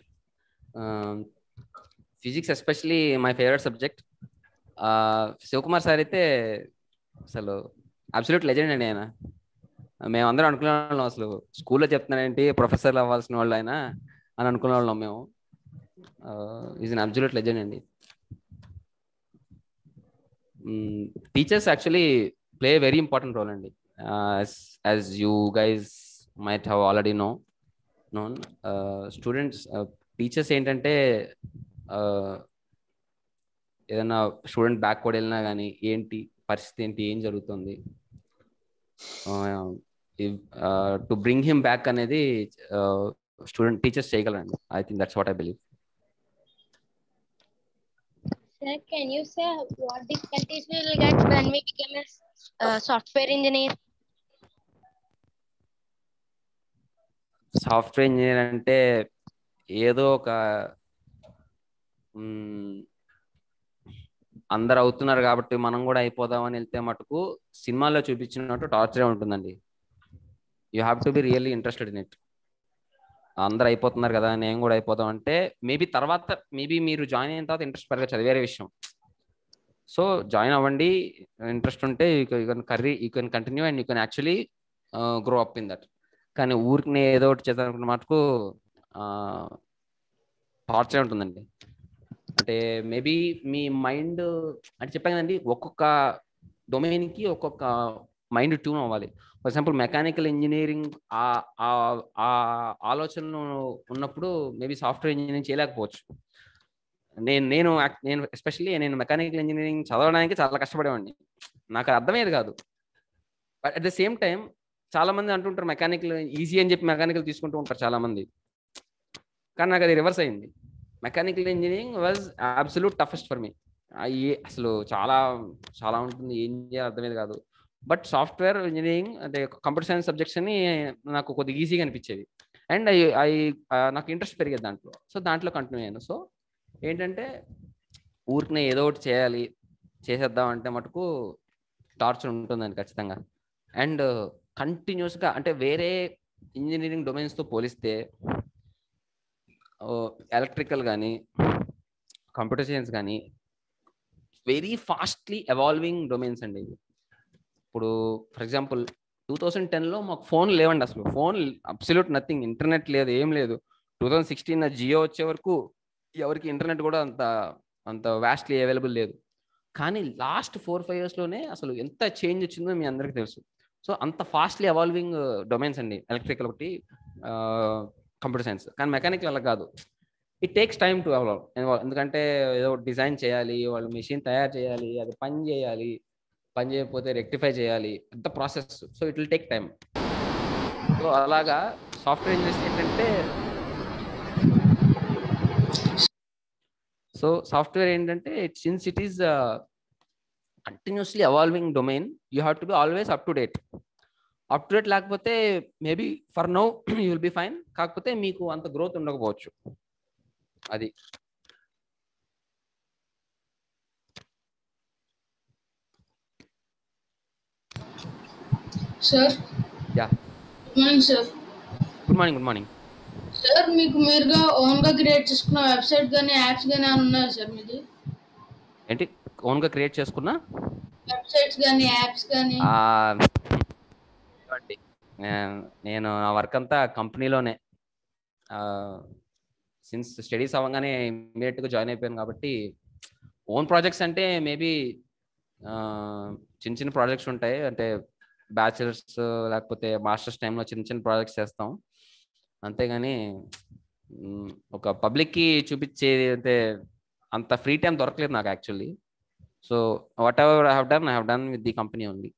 physics especially my favourite subject Shivakumar sir అయితే అసలు అబ్సల్యూట్ లెజెండ్ అండి ఆయన మేమందరం అనుకునే వాళ్ళం అసలు స్కూల్లో చెప్తున్నారేంటి ప్రొఫెసర్లు అవ్వాల్సిన వాళ్ళు ఆయన అని అనుకునే వాళ్ళం మేము ఈజ్ అన్ అబ్జల్యూట్ లెజెండ్ అండి teachers actually play very important role అండి as you guys might have already know known students teachers ఏంటంటే uh, ఏదైనా స్టూడెంట్ బ్యాక్వర్డ్ వెళ్ళినా కానీ ఏంటి పరిస్థితి ఏంటి ఏం జరుగుతుంది టు బ్రింగ్ హిమ్ బ్యాక్ అనేది స్టూడెంట్ టీచర్స్ చేయగలరండి I think that's what I believe Sir, can you say what difficulties we will get when we become a uh, software engineer? Software engineer అంటే ఏదో ఒక మ్, అందరు అవుతున్నారు కాబట్టి మనం కూడా అయిపోదామని వెళ్తే మటుకు సినిమాల్లో చూపించినట్టు టార్చరే ఉంటుందండి you have to be really interested in it అందరు అయిపోతున్నారు కదా నేను కూడా అయిపోదాం అంటే మేబీ తర్వాత మేబీ మీరు జాయిన్ అయిన తర్వాత ఇంట్రెస్ట్ పెరగచ్చు అది వేరే విషయం సో జాయిన్ అవ్వండి ఇంట్రెస్ట్ ఉంటే you can carry you can continue and you can actually grow up in that కానీ ఊరికి ఏదో ఒకటి చేద్దాం మటుకు టార్చర్ ఉంటుందండి అంటే మేబీ మీ మైండ్ అంటే చెప్పాను కదండి ఒక్కొక్క డొమైన్కి ఒక్కొక్క మైండ్ ట్యూన్ అవ్వాలి ఫర్ ఎగ్జాంపుల్ మెకానికల్ ఇంజనీరింగ్ ఆ ఆలోచనలు ఉన్నప్పుడు మేబీ సాఫ్ట్వేర్ ఇంజనీరింగ్ చేయలేకపోవచ్చు నేను నేను act- నేను ఎస్పెషల్లీ నేను మెకానికల్ ఇంజనీరింగ్ చదవడానికి చాలా కష్టపడేవాడిని నాకు అది అర్థమయ్యేది కాదు but at the same time చాలా మంది అంటుంటారు మెకానికల్ ఈజీ అని చెప్పి మెకానికల్ తీసుకుంటూ ఉంటారు చాలా మంది కానీ నాకు అది రివర్స్ అయింది mechanical engineering was absolute toughest for me అయ్యి అసలు చాలా చాలా ఉంటుంది ఏం చేయాలి అర్థమేది కాదు బట్ సాఫ్ట్వేర్ ఇంజనీరింగ్ అంటే కంప్యూటర్ సైన్స్ సబ్జెక్ట్స్ అని నాకు కొద్దిగా ఈజీగా అనిపించేది అండ్ ఐ ఐ నాకు ఇంట్రెస్ట్ పెరిగేది దాంట్లో సో దాంట్లో కంటిన్యూ అయ్యాను సో ఏంటంటే ఊరికనే ఏదో ఒకటి చేయాలి చేసేద్దాం అంటే మటుకు టార్చర్ ఉంటుందండి ఖచ్చితంగా అండ్ కంటిన్యూస్గా అంటే వేరే ఇంజనీరింగ్ డొమైన్స్తో పోలిస్తే ఎలక్ట్రికల్ కానీ కంప్యూటర్ సైన్స్ కానీ వెరీ ఫాస్ట్లీ ఎవాల్వింగ్ డొమైన్స్ అండి ఇవి ఇప్పుడు ఫర్ ఎగ్జాంపుల్ టూ థౌసండ్ టెన్లో మాకు ఫోన్ లేవండి అసలు ఫోన్ అబ్సల్యూట్ నథింగ్ ఇంటర్నెట్ లేదు ఏం లేదు టూ థౌసండ్ సిక్స్టీన్ జియో వచ్చే వరకు ఎవరికి ఇంటర్నెట్ కూడా అంత అంత వ్యాస్ట్లీ అవైలబుల్ లేదు కానీ లాస్ట్ ఫోర్ ఫైవ్ ఇయర్స్లోనే అసలు ఎంత చేంజ్ వచ్చిందో మీ అందరికీ తెలుసు సో అంత ఫాస్ట్లీ ఎవాల్వింగ్ డొమైన్స్ అండి ఎలక్ట్రికల్ ఒకటి కంప్యూటర్ సైన్స్ కానీ మెకానికల్ అలా కాదు it takes time to evolve ఎందుకంటే ఏదో డిజైన్ చేయాలి వాళ్ళు మెషిన్ తయారు చేయాలి అది పని చేయాలి పని చేయకపోతే రెక్టిఫై చేయాలి పెద్ద process so it will take time so అలాగా సాఫ్ట్వేర్ ఇంజనీర్స్ ఏంటంటే సో సాఫ్ట్వేర్ ఏంటంటే since it is continuously evolving domain you have to be always up to date up to date లేకపోతే maybe for now you will be fine కాకపోతే మీకు అంత growth ఉండకపోవచ్చు అది sir yeah good morning sir good morning good morning sir మీకు మీరుగా own గా create చేసుకున్న వెబ్సైట్ కానీ యాప్స్ కానీ ఏమైనా ఉన్నాయా సార్ మీది ఏంటి ఓన్గా క్రియేట్ చేసుకున్నా వెబ్సైట్స్ కానీ యాప్స్ కానీ ఆ, ఇవ్వండి. నేను- నేను నా వర్క్ అంతా కంపెనీలోనే సిన్స్ స్టడీస్ అవ్వగానే ఇమీడియట్గా జాయిన్ అయిపోయాను కాబట్టి ఓన్ ప్రాజెక్ట్స్ అంటే మేబీ చిన్న చిన్న ప్రాజెక్ట్స్ ఉంటాయి అంటే బ్యాచిలర్స్ లేకపోతే మాస్టర్స్ టైంలో చిన్న చిన్న ప్రాజెక్ట్స్ చేస్తాం అంతేగాని మ్, ఒక పబ్లిక్కి చూపించేది అంటే అంత ఫ్రీ టైం దొరకలేదు నాకు actually so whatever I have done I have done with the company only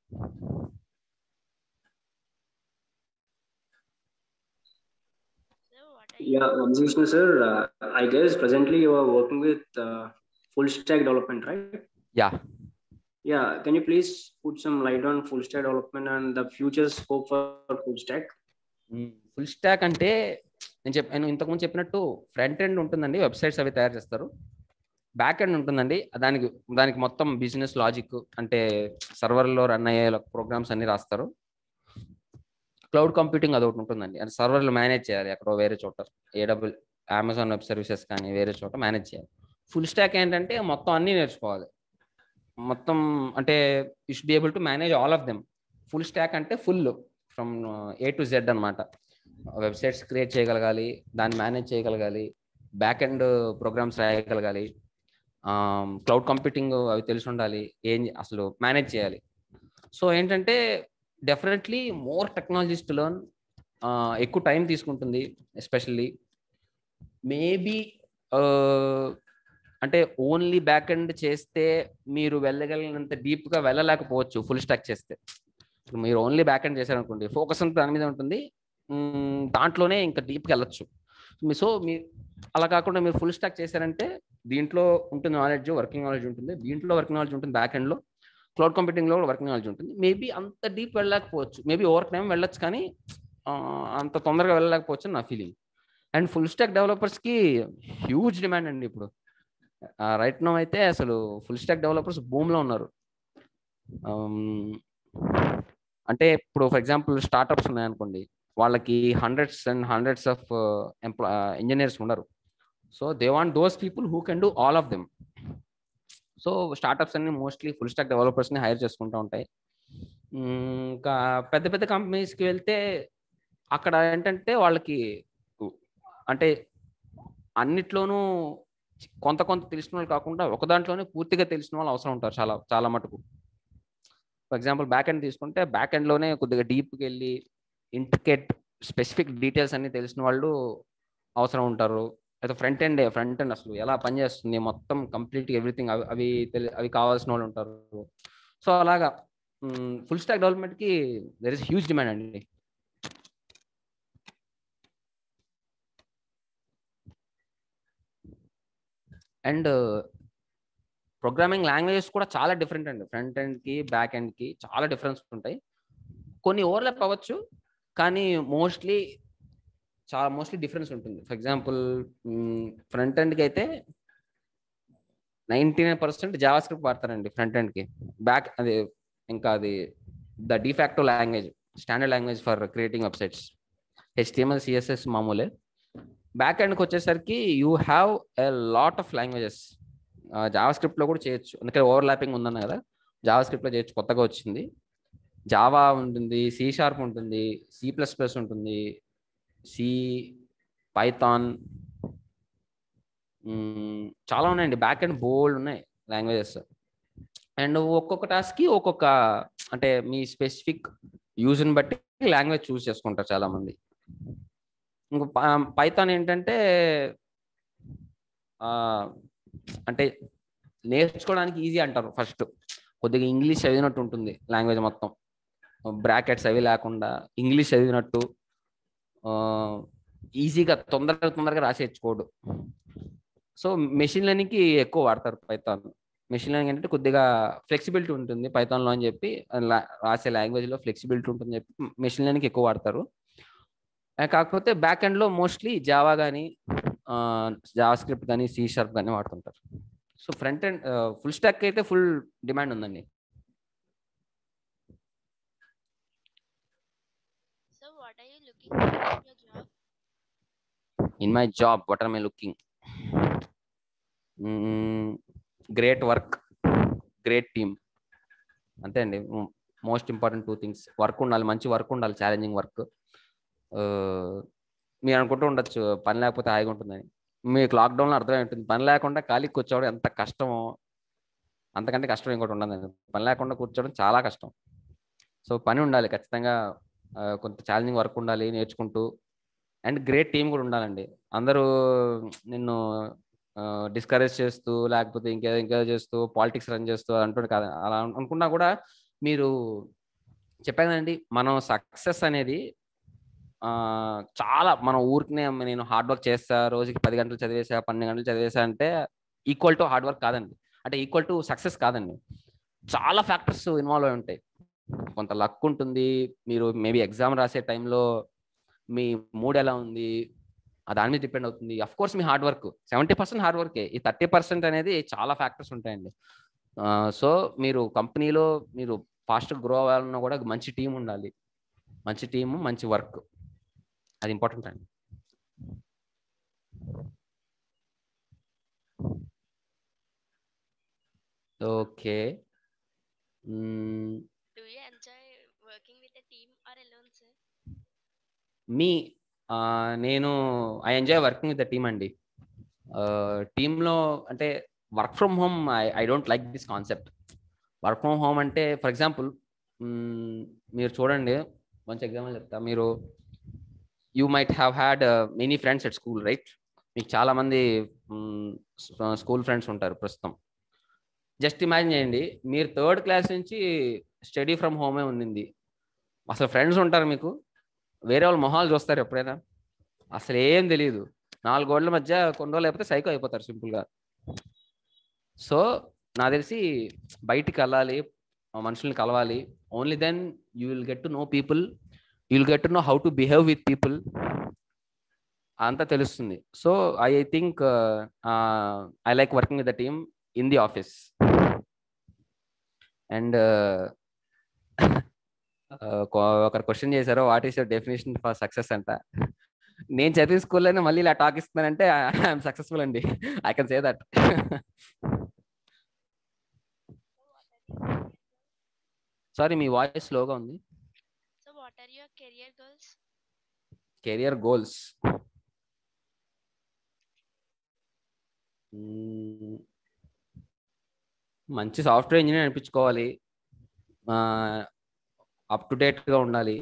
So what are you Yeah, Vamsishnu sir, uh, I guess presently you are working with uh, full stack development, right? Yeah Yeah, can you please put some light on full stack development and the future scope for full stack? Full stack అంటే నేను చెప్ నేను ఇంతకుముందు చెప్పినట్టు front end ఉంటుందండి websites అవి తయారు చేస్తారు బ్యాక్ ఎండ్ ఉంటుందండి దానికి దానికి మొత్తం బిజినెస్ లాజిక్ అంటే సర్వర్లో రన్ అయ్యే ప్రోగ్రామ్స్ అన్ని రాస్తారు క్లౌడ్ కంప్యూటింగ్ అదొకటి ఉంటుందండి అంటే సర్వర్లు మేనేజ్ చేయాలి ఎక్కడో వేరే చోట ఏడబ్ల్యూ అమెజాన్ వెబ్ సర్వీసెస్ కానీ వేరే చోట మేనేజ్ చేయాలి ఫుల్ స్టాక్ ఏంటంటే మొత్తం అన్నీ నేర్చుకోవాలి మొత్తం అంటే you should be able to manage all of them full stack అంటే full from A to Z అనమాట వెబ్సైట్స్ క్రియేట్ చేయగలగాలి దాన్ని మేనేజ్ చేయగలగాలి బ్యాక్ ఎండ్ ప్రోగ్రామ్స్ రాయగలగాలి క్లౌడ్ కంప్యూటింగ్ అవి తెలిసి ఉండాలి ఏం అసలు మేనేజ్ చేయాలి సో ఏంటంటే definitely more technologies to learn ఎక్కువ టైం తీసుకుంటుంది ఎస్పెషల్లీ మేబీ అంటే ఓన్లీ బ్యాక్ ఎండ్ చేస్తే మీరు వెళ్ళగలిగినంత డీప్గా వెళ్ళలేకపోవచ్చు ఫుల్ స్టాక్ చేస్తే ఇప్పుడు మీరు ఓన్లీ బ్యాక్ ఎండ్ చేశారనుకోండి ఫోకస్ అంతా దాని మీద ఉంటుంది మ్మ్, దాంట్లోనే ఇంకా డీప్గా వెళ్ళొచ్చు మీ- సో మీ అలా కాకుండా మీరు ఫుల్ స్టాక్ చేశారంటే దీంట్లో ఉంటుంది నాలెడ్జ్ వర్కింగ్ నాలెడ్జ్ ఉంటుంది దీంట్లో వర్కింగ్ నాలెడ్జ్ ఉంటుంది బ్యాక్ ఎండ్లో క్లౌడ్ కంప్యూటింగ్లో కూడా వర్కింగ్ నాలెడ్జ్ ఉంటుంది మేబీ అంత డీప్ వెళ్ళలేకపోవచ్చు మేబీ ఓవర్ టైం వెళ్ళొచ్చు కానీ ఆ, అంత తొందరగా వెళ్ళలేకపోవచ్చు అని నా ఫీలింగ్ అండ్ ఫుల్ స్టాక్ డెవలపర్స్కి హ్యూజ్ డిమాండ్ అండి ఇప్పుడు రైట్ నో అయితే అసలు ఫుల్ స్టాక్ డెవలపర్స్ భూమిలో ఉన్నారు Um, అంటే ఇప్పుడు ఫర్ ఎగ్జాంపుల్ స్టార్టప్స్ ఉన్నాయనుకోండి వాళ్ళకి హండ్రెడ్స్ అండ్ హండ్రెడ్స్ ఆఫ్ ఎంప్లా ఇంజనీర్స్ ఉండరు so they want those people who can do all of them so startups అన్ని మోస్ట్లీ ఫుల్ స్టాక్ డెవలపర్స్ని హైర్ చేసుకుంటూ ఉంటాయి మ్మ్, ఇంకా పెద్ద పెద్ద కంపెనీస్కి వెళ్తే అక్కడ ఏంటంటే వాళ్ళకి అంటే అన్నిట్లోనూ కొంత కొంత తెలిసిన వాళ్ళు కాకుండా ఒక దాంట్లోనే పూర్తిగా తెలిసిన వాళ్ళు అవసరం ఉంటారు చాలా చాలా మటుకు ఫర్ ఎగ్జాంపుల్ బ్యాక్ ఎండ్ తీసుకుంటే బ్యాక్ ఎండ్లోనే కొద్దిగా డీప్కి వెళ్ళి ఇంటికేట్ స్పెసిఫిక్ డీటెయిల్స్ అన్ని తెలిసిన వాళ్ళు అవసరం ఉంటారు అయితే ఫ్రంట్ ఎండ్ ఫ్రంట్ ఎండ్ అసలు ఎలా పనిచేస్తుంది మొత్తం కంప్లీట్ ఎవ్రీథింగ్ అవి అవి తెలి- అవి కావాల్సిన వాళ్ళు ఉంటారు సో అలాగా ఫుల్ స్టాక్ డెవలప్మెంట్కి దెర్ ఇస్ హ్యూజ్ డిమాండ్ అండి అండ్ ప్రోగ్రామింగ్ లాంగ్వేజెస్ కూడా చాలా డిఫరెంట్ అండి ఫ్రంట్ ఎండ్కి బ్యాక్ ఎండ్కి చాలా డిఫరెన్స్ ఉంటాయి కొన్ని ఓవర్లాప్ అవ్వచ్చు కానీ మోస్ట్లీ చాలా మోస్ట్లీ డిఫరెన్స్ ఉంటుంది ఫర్ ఎగ్జాంపుల్ ఫ్రంట్ ఎండ్కి అయితే ninety nine percent JavaScript వాడతారండి ఫ్రంట్ ఎండ్కి బ్యాక్ అది ఇంకా అది the de facto language standard language for creating websites HTML CSS మామూలే బ్యాక్ ఎండ్కి వచ్చేసరికి you have a lot of languages Java స్క్రిప్ట్లో కూడా చేయొచ్చు అందుకే ఓవర్ ల్యాపింగ్ ఉందన్న కదా జావా స్క్రిప్ట్లో చేయొచ్చు కొత్తగా వచ్చింది జావా ఉంటుంది సి షార్ప్ ఉంటుంది సి ప్లస్ ప్లస్ ఉంటుంది సి పైథాన్ చాలా ఉన్నాయండి బ్యాక్ అండ్ బోల్డ్ ఉన్నాయి లాంగ్వేజెస్ అండ్ ఒక్కొక్క టాస్క్కి ఒక్కొక్క అంటే మీ స్పెసిఫిక్ యూజ్ని బట్టి లాంగ్వేజ్ చూస్ చేసుకుంటారు చాలామంది ఇంకో పైథాన్ ఏంటంటే ఆ, అంటే నేర్చుకోవడానికి ఈజీ అంటారు ఫస్ట్ కొద్దిగా ఇంగ్లీష్ చదివినట్టు ఉంటుంది లాంగ్వేజ్ మొత్తం బ్రాకెట్స్ అవి లేకుండా ఇంగ్లీష్ చదివినట్టు ఈజీగా తొందరగా తొందరగా రాసేయచ్చుకోడు సో మెషిన్ లెర్నింగ్కి ఎక్కువ వాడతారు పైథాన్ మెషిన్ లెర్నింగ్ అంటే కొద్దిగా ఫ్లెక్సిబిలిటీ ఉంటుంది పైథాన్లో అని చెప్పి లా- రాసే లాంగ్వేజ్లో ఫ్లెక్సిబిలిటీ ఉంటుందని చెప్పి మెషిన్ లెర్నింగ్ ఎక్కువ వాడతారు ఆ, కాకపోతే బ్యాక్ ఎండ్లో మోస్ట్లీ జావా కానీ జావా స్క్రిప్ట్ కానీ సి షార్ప్ కానీ వాడుతుంటారు so front end full stack అయితే ఫుల్ డిమాండ్ ఉందండి So what are you looking for in your job? In my job what are my looking great work great team అంతే అండి most important two things work ఉండాలి మంచి work ఉండాలి challenging work మీరు అనుకుంటూ ఉండొచ్చు పని లేకపోతే హాయిగా ఉంటుందని మీకు లాక్డౌన్లో అర్థమై ఉంటుంది పని లేకుండా ఖాళీకి కూర్చోవడం ఎంత కష్టమో అంతకంటే కష్టం ఇంకోటి ఉండదు పని లేకుండా కూర్చోవడం చాలా కష్టం సో పని ఉండాలి ఖచ్చితంగా ఆ, కొంత ఛాలెంజింగ్ వర్క్ ఉండాలి నేర్చుకుంటూ అండ్ గ్రేట్ టీం కూడా ఉండాలండి అందరూ నిన్ను డిస్కరేజ్ చేస్తూ లేకపోతే ఇంకేదో ఇంకేదో చేస్తూ పాలిటిక్స్ రన్ చేస్తూ అంటుండే కాదు అలా అనుకున్నా కూడా మీరు చెప్పాను కదండి మనం సక్సెస్ అనేది ఆ, చాలా మన ఊరికినే నేను హార్డ్ వర్క్ చేస్తా రోజుకి పది గంటలు చదివేసా పన్నెండు గంటలు చదివేసా అంటే ఈక్వల్ టు హార్డ్ వర్క్ కాదండి అంటే ఈక్వల్ టు సక్సెస్ కాదండి చాలా ఫ్యాక్టర్స్ ఇన్వాల్వ్ అయి ఉంటాయి కొంత లక్ ఉంటుంది మీరు మేబీ ఎగ్జామ్ రాసే టైంలో మీ మూడ్ ఎలా ఉంది ఆ దాని మీద డిపెండ్ అవుతుంది అఫ్ కోర్స్ మీ hard work seventy percent hard వర్కే ఈ థర్టీ పర్సెంట్ అనేది చాలా ఫ్యాక్టర్స్ ఉంటాయండి సో మీరు కంపెనీలో మీరు ఫాస్ట్ గ్రో అవ్వాలన్నా కూడా మంచి టీం ఉండాలి మంచి టీము మంచి వర్క్ అది ఇంపార్టెంట్ అండి okay Do you enjoy working with a team or alone, sir? మీ ఆ, నేను I enjoy working with the team అండి టీంలో అంటే work from home I I don't like this concept work from home అంటే for example మీరు చూడండి మంచి ఎగ్జాంపుల్ చెప్తా మీరు you might have had many friends at school right మీకు చాలా మంది స్కూల్ ఫ్రెండ్స్ ఉంటారు ప్రస్తుతం జస్ట్ ఇమాజిన్ చేయండి మీరు థర్డ్ క్లాస్ నుంచి స్టడీ ఫ్రమ్ హోమే ఉండింది అసలు ఫ్రెండ్స్ ఉంటారు మీకు వేరే వాళ్ళ మొహాలు చూస్తారు ఎప్పుడైనా అసలు ఏం తెలియదు నాలుగు గోడల మధ్య కొన్ని రోజులు అయిపోతే సైకో అయిపోతారు సింపుల్గా సో నాకు తెలిసి బయటికి వెళ్ళాలి ఆ మనుషుల్ని కలవాలి only then you will get to know people you will get to know how to behave with people అంతా తెలుస్తుంది so I think I like working with the team in the office and ఒకరు question చేశారు what is your definition for success అంట నేను చదివిన స్కూల్లోనే మళ్ళీ ఇలా టాక్ ఇస్తున్నానంటే ఐఎమ్ సక్సెస్ఫుల్ అండి I can say that sorry మీ వాయిస్ స్లోగా ఉంది So, what are your career goals? Career goals మంచి సాఫ్ట్వేర్ ఇంజనీర్ అనిపించుకోవాలి అప్ టు డేట్గా ఉండాలి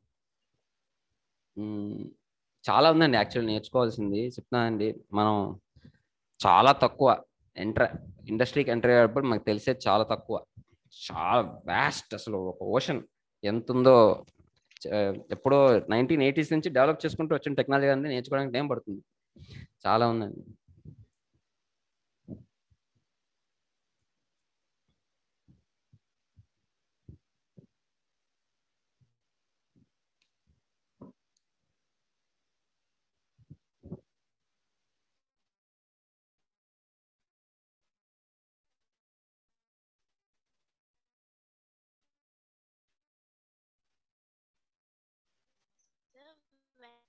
మ్మ్. చాలా ఉందండి యాక్చువల్ నేర్చుకోవాల్సింది చెప్తున్నానండి మనం చాలా తక్కువ ఎంటర్ ఇండస్ట్రీకి ఎంటర్ అయ్యేటప్పుడు మనకు తెలిసేది చాలా తక్కువ చాలా వ్యాస్ట్ అసలు ఒక ఓషన్ ఎంత ఉందో చ- ఎప్పుడో నైన్టీన్ ఎయిటీస్ నుంచి డెవలప్ చేసుకుంటూ వచ్చిన టెక్నాలజీ అనేది నేర్చుకోవడానికి టైం పడుతుంది చాలా ఉందండి Sir, when-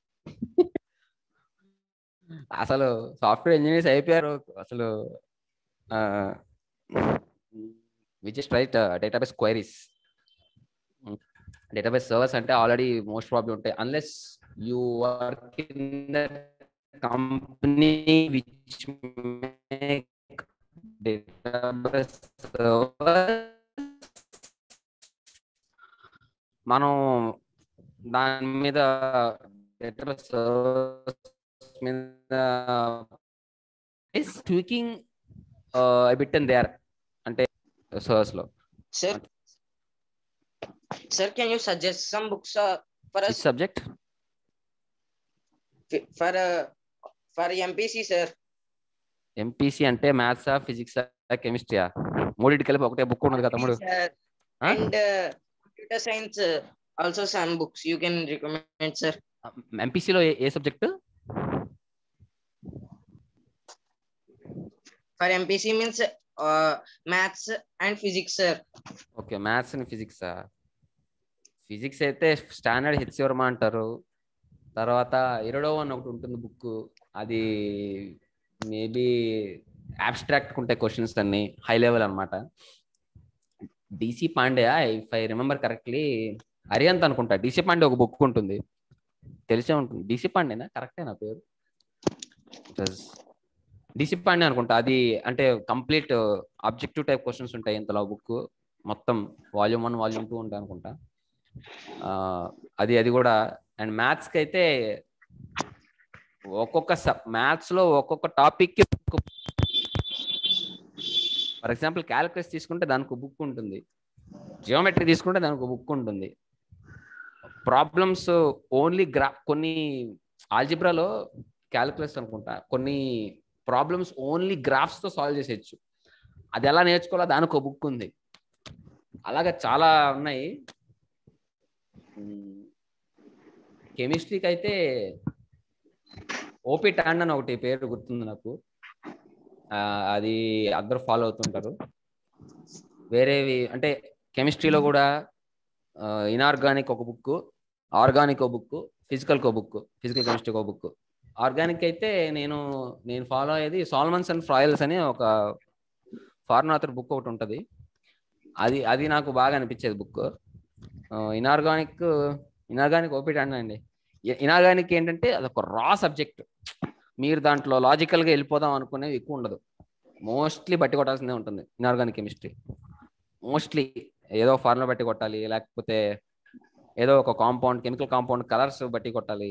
అసలు సాఫ్ట్వేర్ ఇంజనీర్స్ అయిపోయారు అసలు which is right database queries database servers అంటే ఆల్రెడీ మోస్ట్ ప్రాబ్లమ్ ఉంటాయి unless you work in the company which database మనం దాని మీద డేటాబేస్ మీద is tweaking bit and there అంటే సర్వర్స్ లో Sir, sir, can you suggest some books uh, for us subject fi- for uh, for MPC, sir? MPC అంటే మ్యాథ్సా ఫిజిక్సా కెమిస్ట్రీయా మూడింటి కలిపి ఒకటే బుక్ ఉన్నది కదా తమ్ముడు Sir, Huh? and uh, computer science uh, also some books you can recommend, sir. ఎంపీసీలో A subject For MPC means uh, maths and physics, sir. Okay maths and ఫిజిక్సా physics అయితే standard హెచ్సివర్మ అంటారు తర్వాత ఇరడో అని ఒకటి ఉంటుంది బుక్ అది మేబీ అబ్స్ట్రాక్ట్ ఉంటాయి questions అన్ని high level అనమాట DC Pandey if I remember correctly అరియంత్ అనుకుంటా డిసి పాండే ఒక బుక్ ఉంటుంది తెలిసే ఉంటుంది డిసి పాండేనా కరెక్టే నా పేరు డిసి పాండే అనుకుంటా అది అంటే కంప్లీట్ ఆబ్జెక్టివ్ టైప్ క్వశ్చన్స్ ఉంటాయి ఇంతలో బుక్ మొత్తం వాల్యూమ్ వన్ వాల్యూమ్ టూ ఉంటాయి అనుకుంటా ఆ, అది అది కూడా అండ్ మ్యాథ్స్కి అయితే ఒక్కొక్క మ్యాథ్స్ లో ఒక్కొక్క టాపిక్ ఫర్ ఎగ్జాంపుల్ క్యాలిక్యులస్ తీసుకుంటే దానికి బుక్ ఉంటుంది జియోమెట్రీ తీసుకుంటే దానికి బుక్ ఉంటుంది ప్రాబ్లమ్స్ ఓన్లీ గ్రా కొన్ని ఆల్జిబ్రాలో క్యాలిక్యులస్ అనుకుంటా కొన్ని ప్రాబ్లమ్స్ ఓన్లీ గ్రాఫ్స్ తో సాల్వ్ చేసేయచ్చు అది ఎలా నేర్చుకోవాలో దానికి ఒక బుక్ ఉంది అలాగే చాలా ఉన్నాయి కెమిస్ట్రీకి అయితే ఓపీ టాండ్ అని ఒకటి పేరు గుర్తుంది నాకు ఆ, అది అందరూ ఫాలో అవుతుంటారు వేరేవి అంటే కెమిస్ట్రీలో కూడా ఇనార్గానిక్ ఒక బుక్ ఆర్గానిక్ ఒక బుక్ ఫిజికల్ ఒక బుక్ ఫిజికల్ కెమిస్ట్రీ ఒక బుక్ ఆర్గానిక్ అయితే నేను నేను ఫాలో అయ్యేది సాల్మన్స్ అండ్ ఫ్రాయిల్స్ అని ఒక ఫారెన్ ఆథర్ బుక్ ఒకటి ఉంటుంది అది అది నాకు బాగా అనిపించేది బుక్ ఇనార్గానిక్ ఇనార్గానిక్ ఓపిట్ అండి ఇనార్గానిక్ ఏంటంటే అదొక రా సబ్జెక్ట్ మీరు దాంట్లో లాజికల్గా వెళ్ళిపోదాం అనుకునేది ఎక్కువ ఉండదు మోస్ట్లీ బట్టి కొట్టాల్సిందే ఉంటుంది ఇనార్గానిక్ కెమిస్ట్రీ మోస్ట్లీ ఏదో ఫార్ములా బట్టి కొట్టాలి లేకపోతే ఏదో ఒక కాంపౌండ్ కెమికల్ కాంపౌండ్ కలర్స్ బట్టి కొట్టాలి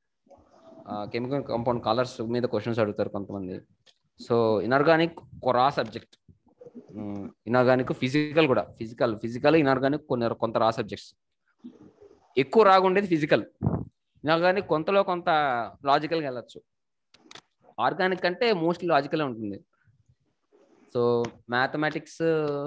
కెమికల్ కాంపౌండ్ కలర్స్ మీద క్వశ్చన్స్ అడుగుతారు కొంతమంది సో ఇనార్గానిక్ ఒక రా సబ్జెక్ట్ ఇనార్గానిక్ ఫిజికల్ కూడా ఫిజికల్ ఫిజికల్ ఇనార్గానిక్ కొన్ని కొంత రా సబ్జెక్ట్స్ ఎక్కువ రాగుండేది ఫిజికల్ ఇనార్గానిక్ కొంతలో కొంత లాజికల్గా వెళ్ళచ్చు ఆర్గానిక్ అంటే మోస్ట్లీ లాజికల్ ఉంటుంది సో మ్యాథమెటిక్స్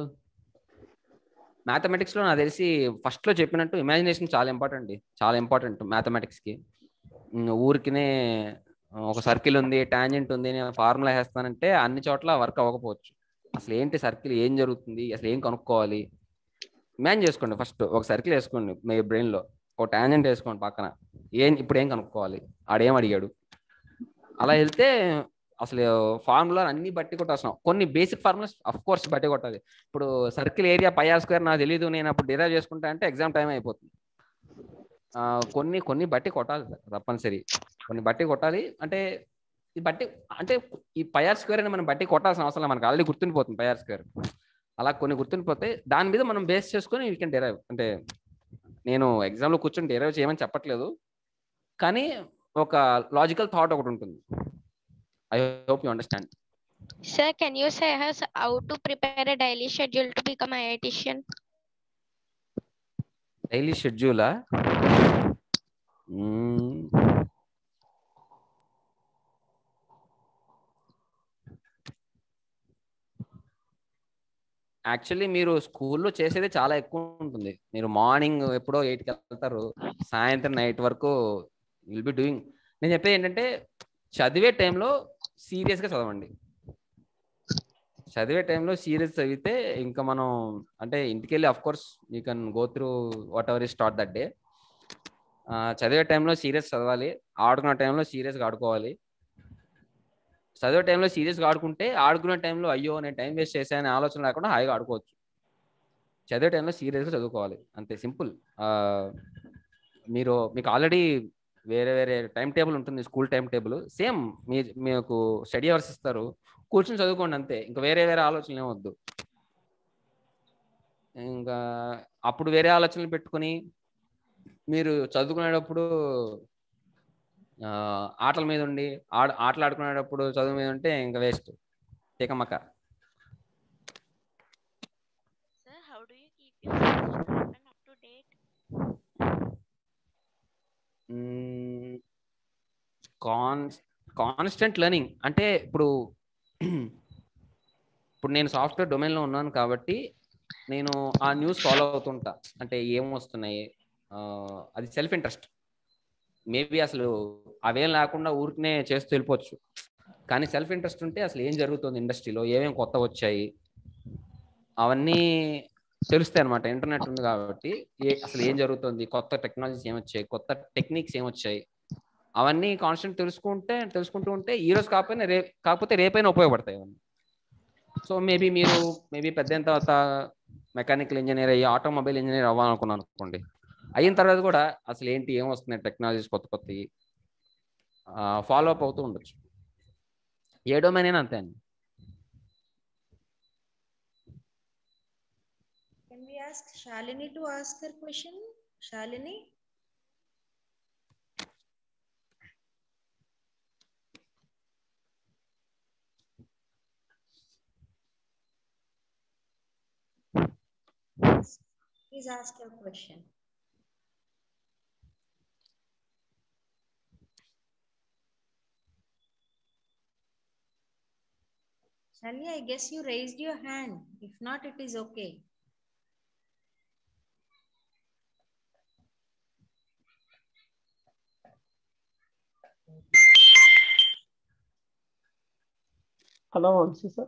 మ్యాథమెటిక్స్లో నాకు తెలిసి ఫస్ట్లో చెప్పినట్టు ఇమాజినేషన్ చాలా ఇంపార్టెంట్ చాలా ఇంపార్టెంట్ మ్యాథమెటిక్స్కి ఊరికినే ఒక సర్కిల్ ఉంది టాంజెంట్ ఉంది నేను ఫార్ములా వేస్తానంటే అన్ని చోట్ల వర్క్ అవ్వకపోవచ్చు అసలు ఏంటి సర్కిల్ ఏం జరుగుతుంది అసలు ఏం కనుక్కోవాలి ఇమాజిన్ చేసుకోండి ఫస్ట్ ఒక సర్కిల్ వేసుకోండి మీ బ్రెయిన్లో ఒక టాంజెంట్ వేసుకోండి పక్కన ఏం ఇప్పుడు ఏం కనుక్కోవాలి ఆడేం అడిగాడు అలా వెళ్తే అసలు ఫార్ములా అన్ని బట్టి కొట్టాల్సిన కొన్ని బేసిక్ ఫార్ములాస్ అఫ్ కోర్స్ బట్టి కొట్టాలి ఇప్పుడు circle area pi r square నాకు తెలియదు నేను అప్పుడు డిరైవ్ చేసుకుంటా అంటే ఎగ్జామ్ టైం అయిపోతుంది ఆ, కొన్ని కొన్ని బట్టి కొట్టాలి సార్ తప్పనిసరి కొన్ని బట్టి కొట్టాలి అంటే ఈ బట్టి అంటే ఈ పై ఆర్ స్క్వేర్ అని మనం బట్టి కొట్టాల్సిన అవసరం లేదు. మనకు ఆల్రెడీ గుర్తుండిపోతుంది పై ఆర్ స్క్వేర్ అలా కొన్ని గుర్తుండిపోతే దాని మీద మనం బేస్ చేసుకొని వీ కెన్ డిరైవ్ అంటే నేను ఎగ్జామ్లో కూర్చొని డిరైవ్ చేయమని చెప్పట్లేదు కానీ ఒక లాజికల్ థాట్ ఒకటి ఉంటుంది I hope you understand Sir, can you say us how to prepare a daily schedule to become a dietitian? Daily షెడ్యూలా యాక్చువల్లీ మీరు స్కూల్లో చేసేది చాలా ఎక్కువ ఉంటుంది మీరు మార్నింగ్ ఎప్పుడో ఎయిట్కి వెళ్తారు సాయంత్రం నైట్ వరకు విల్ బి డూయింగ్ నేను చెప్పేది ఏంటంటే చదివే టైంలో సీరియస్గా చదవండి చదివే టైంలో సీరియస్ చదివితే ఇంకా మనం అంటే ఇంటికి వెళ్ళి of course you can go through whatever ఈ స్టార్ట్ దట్ డే చదివే టైంలో సీరియస్ చదవాలి ఆడుకునే టైంలో సీరియస్గా ఆడుకోవాలి చదివే టైంలో సీరియస్గా ఆడుకుంటే ఆడుకునే టైంలో అయ్యో నేను టైం వేస్ట్ చేశానని ఆలోచన లేకుండా హాయిగా ఆడుకోవచ్చు చదివే టైంలో సీరియస్గా చదువుకోవాలి అంతే సింపుల్ మీరు మీకు ఆల్రెడీ వేరే వేరే టైం టేబుల్ ఉంటుంది స్కూల్ టైం టేబుల్ సేమ్ మీ మీకు స్టడీ అవర్స్ ఇస్తారు కూర్చొని చదువుకోండి అంతే ఇంకా వేరే వేరే ఆలోచనలు ఏమొద్దు ఇంకా అప్పుడు వేరే ఆలోచనలు పెట్టుకొని మీరు చదువుకునేటప్పుడు ఆ, ఆటల మీద ఉండి ఆడ ఆటలు ఆడుకునేటప్పుడు చదువు మీద ఉంటే ఇంకా వేస్ట్ తికమక Sir, how do you keep yourself sharp and up to date? Con constant learning అంటే ఇప్పుడు ఇప్పుడు నేను సాఫ్ట్వేర్ డొమైన్లో ఉన్నాను కాబట్టి నేను ఆ న్యూస్ ఫాలో అవుతుంటా అంటే ఏం వస్తున్నాయి ఆ, అది సెల్ఫ్ ఇంట్రెస్ట్ మేబీ అసలు అవేం లేకుండా ఊరికనే చేస్తూ వెళ్ళిపోవచ్చు కానీ సెల్ఫ్ ఇంట్రెస్ట్ ఉంటే అసలు ఏం జరుగుతుంది ఇండస్ట్రీలో ఏమేమి కొత్త వచ్చాయి అవన్నీ తెలుస్తాయి అనమాట ఇంటర్నెట్ ఉంది కాబట్టి ఏ అసలు ఏం జరుగుతుంది కొత్త టెక్నాలజీస్ ఏమొచ్చాయి కొత్త టెక్నిక్స్ ఏమొచ్చాయి అవన్నీ కాన్స్టెంట్ తెలుసుకుంటే తెలుసుకుంటూ ఉంటే ఈ రోజు కాకపోయినా రే కాకపోతే రేపైనా ఉపయోగపడతాయి అవన్నీ సో మేబీ మీరు మేబీ పెద్ద అయిన తర్వాత మెకానికల్ ఇంజనీర్ అయ్యి ఆటోమొబైల్ ఇంజనీర్ అవ్వాలనుకున్నాను అనుకోండి అయిన తర్వాత కూడా అసలు ఏంటి ఏం వస్తున్నాయి టెక్నాలజీస్ కొత్త కొత్తవి ఫాలో అప్ అవుతూ ఉండొచ్చు ఏ డొమైన్ అయినా అంతే అండి Can we ask Shalini to ask her question? Shalini? Please ask your question. Sally, I guess you raised your hand. If not, it is okay. Hello, Vansi sir.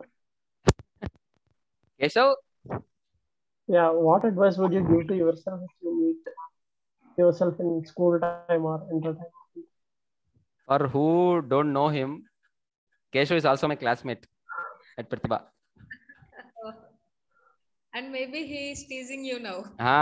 Keshav Yeah, what advice would you give to yourself if you meet yourself in school time or inter time? For who don't know him Keshav is also my classmate at Pratibha And maybe he is teasing you now.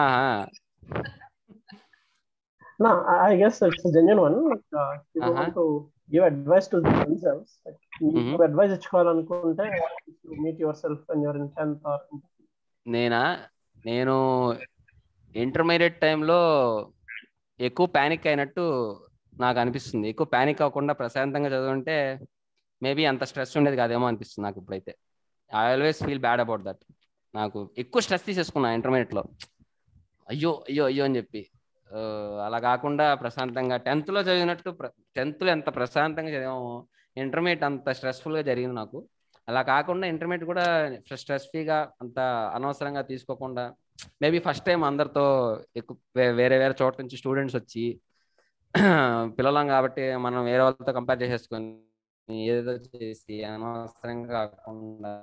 No, I I guess it's a genuine one. Like, uh, if you Uh-huh. want to give advice to themselves, like, Mhm. మీకు advice ఇచ్చుకోవాలనుకుంటే if you meet yourself when you're in 10th or in నేనా నేను intermediate టైంలో ఎక్కువ panic అయినట్టు నాకు అనిపిస్తుంది ఎక్కువ ప్యానిక్ అవ్వకుండా ప్రశాంతంగా చదువుంటే మేబీ అంత స్ట్రెస్ ఉండేది కాదేమో అనిపిస్తుంది నాకు ఇప్పుడైతే I always feel bad about that నాకు ఎక్కువ స్ట్రెస్ తీసేసుకున్నా ఇంటర్మీడియట్లో అయ్యో అయ్యో అయ్యో అని చెప్పి ఆ, అలా కాకుండా ప్రశాంతంగా టెన్త్లో చదివినట్టు టెన్త్లో ఎంత ప్రశాంతంగా చదివామో ఇంటర్మీడియట్ అంత స్ట్రెస్ఫుల్గా జరిగింది నాకు అలా కాకుండా ఇంటర్మీడియట్ కూడా స్ట్రెస్ ఫ్రీగా అంత అనవసరంగా తీసుకోకుండా మేబీ ఫస్ట్ టైం అందరితో ఎక్కువ వే- వేరే వేరే చోట్ల నుంచి స్టూడెంట్స్ వచ్చి పిల్లలం కాబట్టి మనం వేరే వాళ్ళతో కంపేర్ చేసేసుకొని ఏదో చేసి అనవసరంగా కాకుండా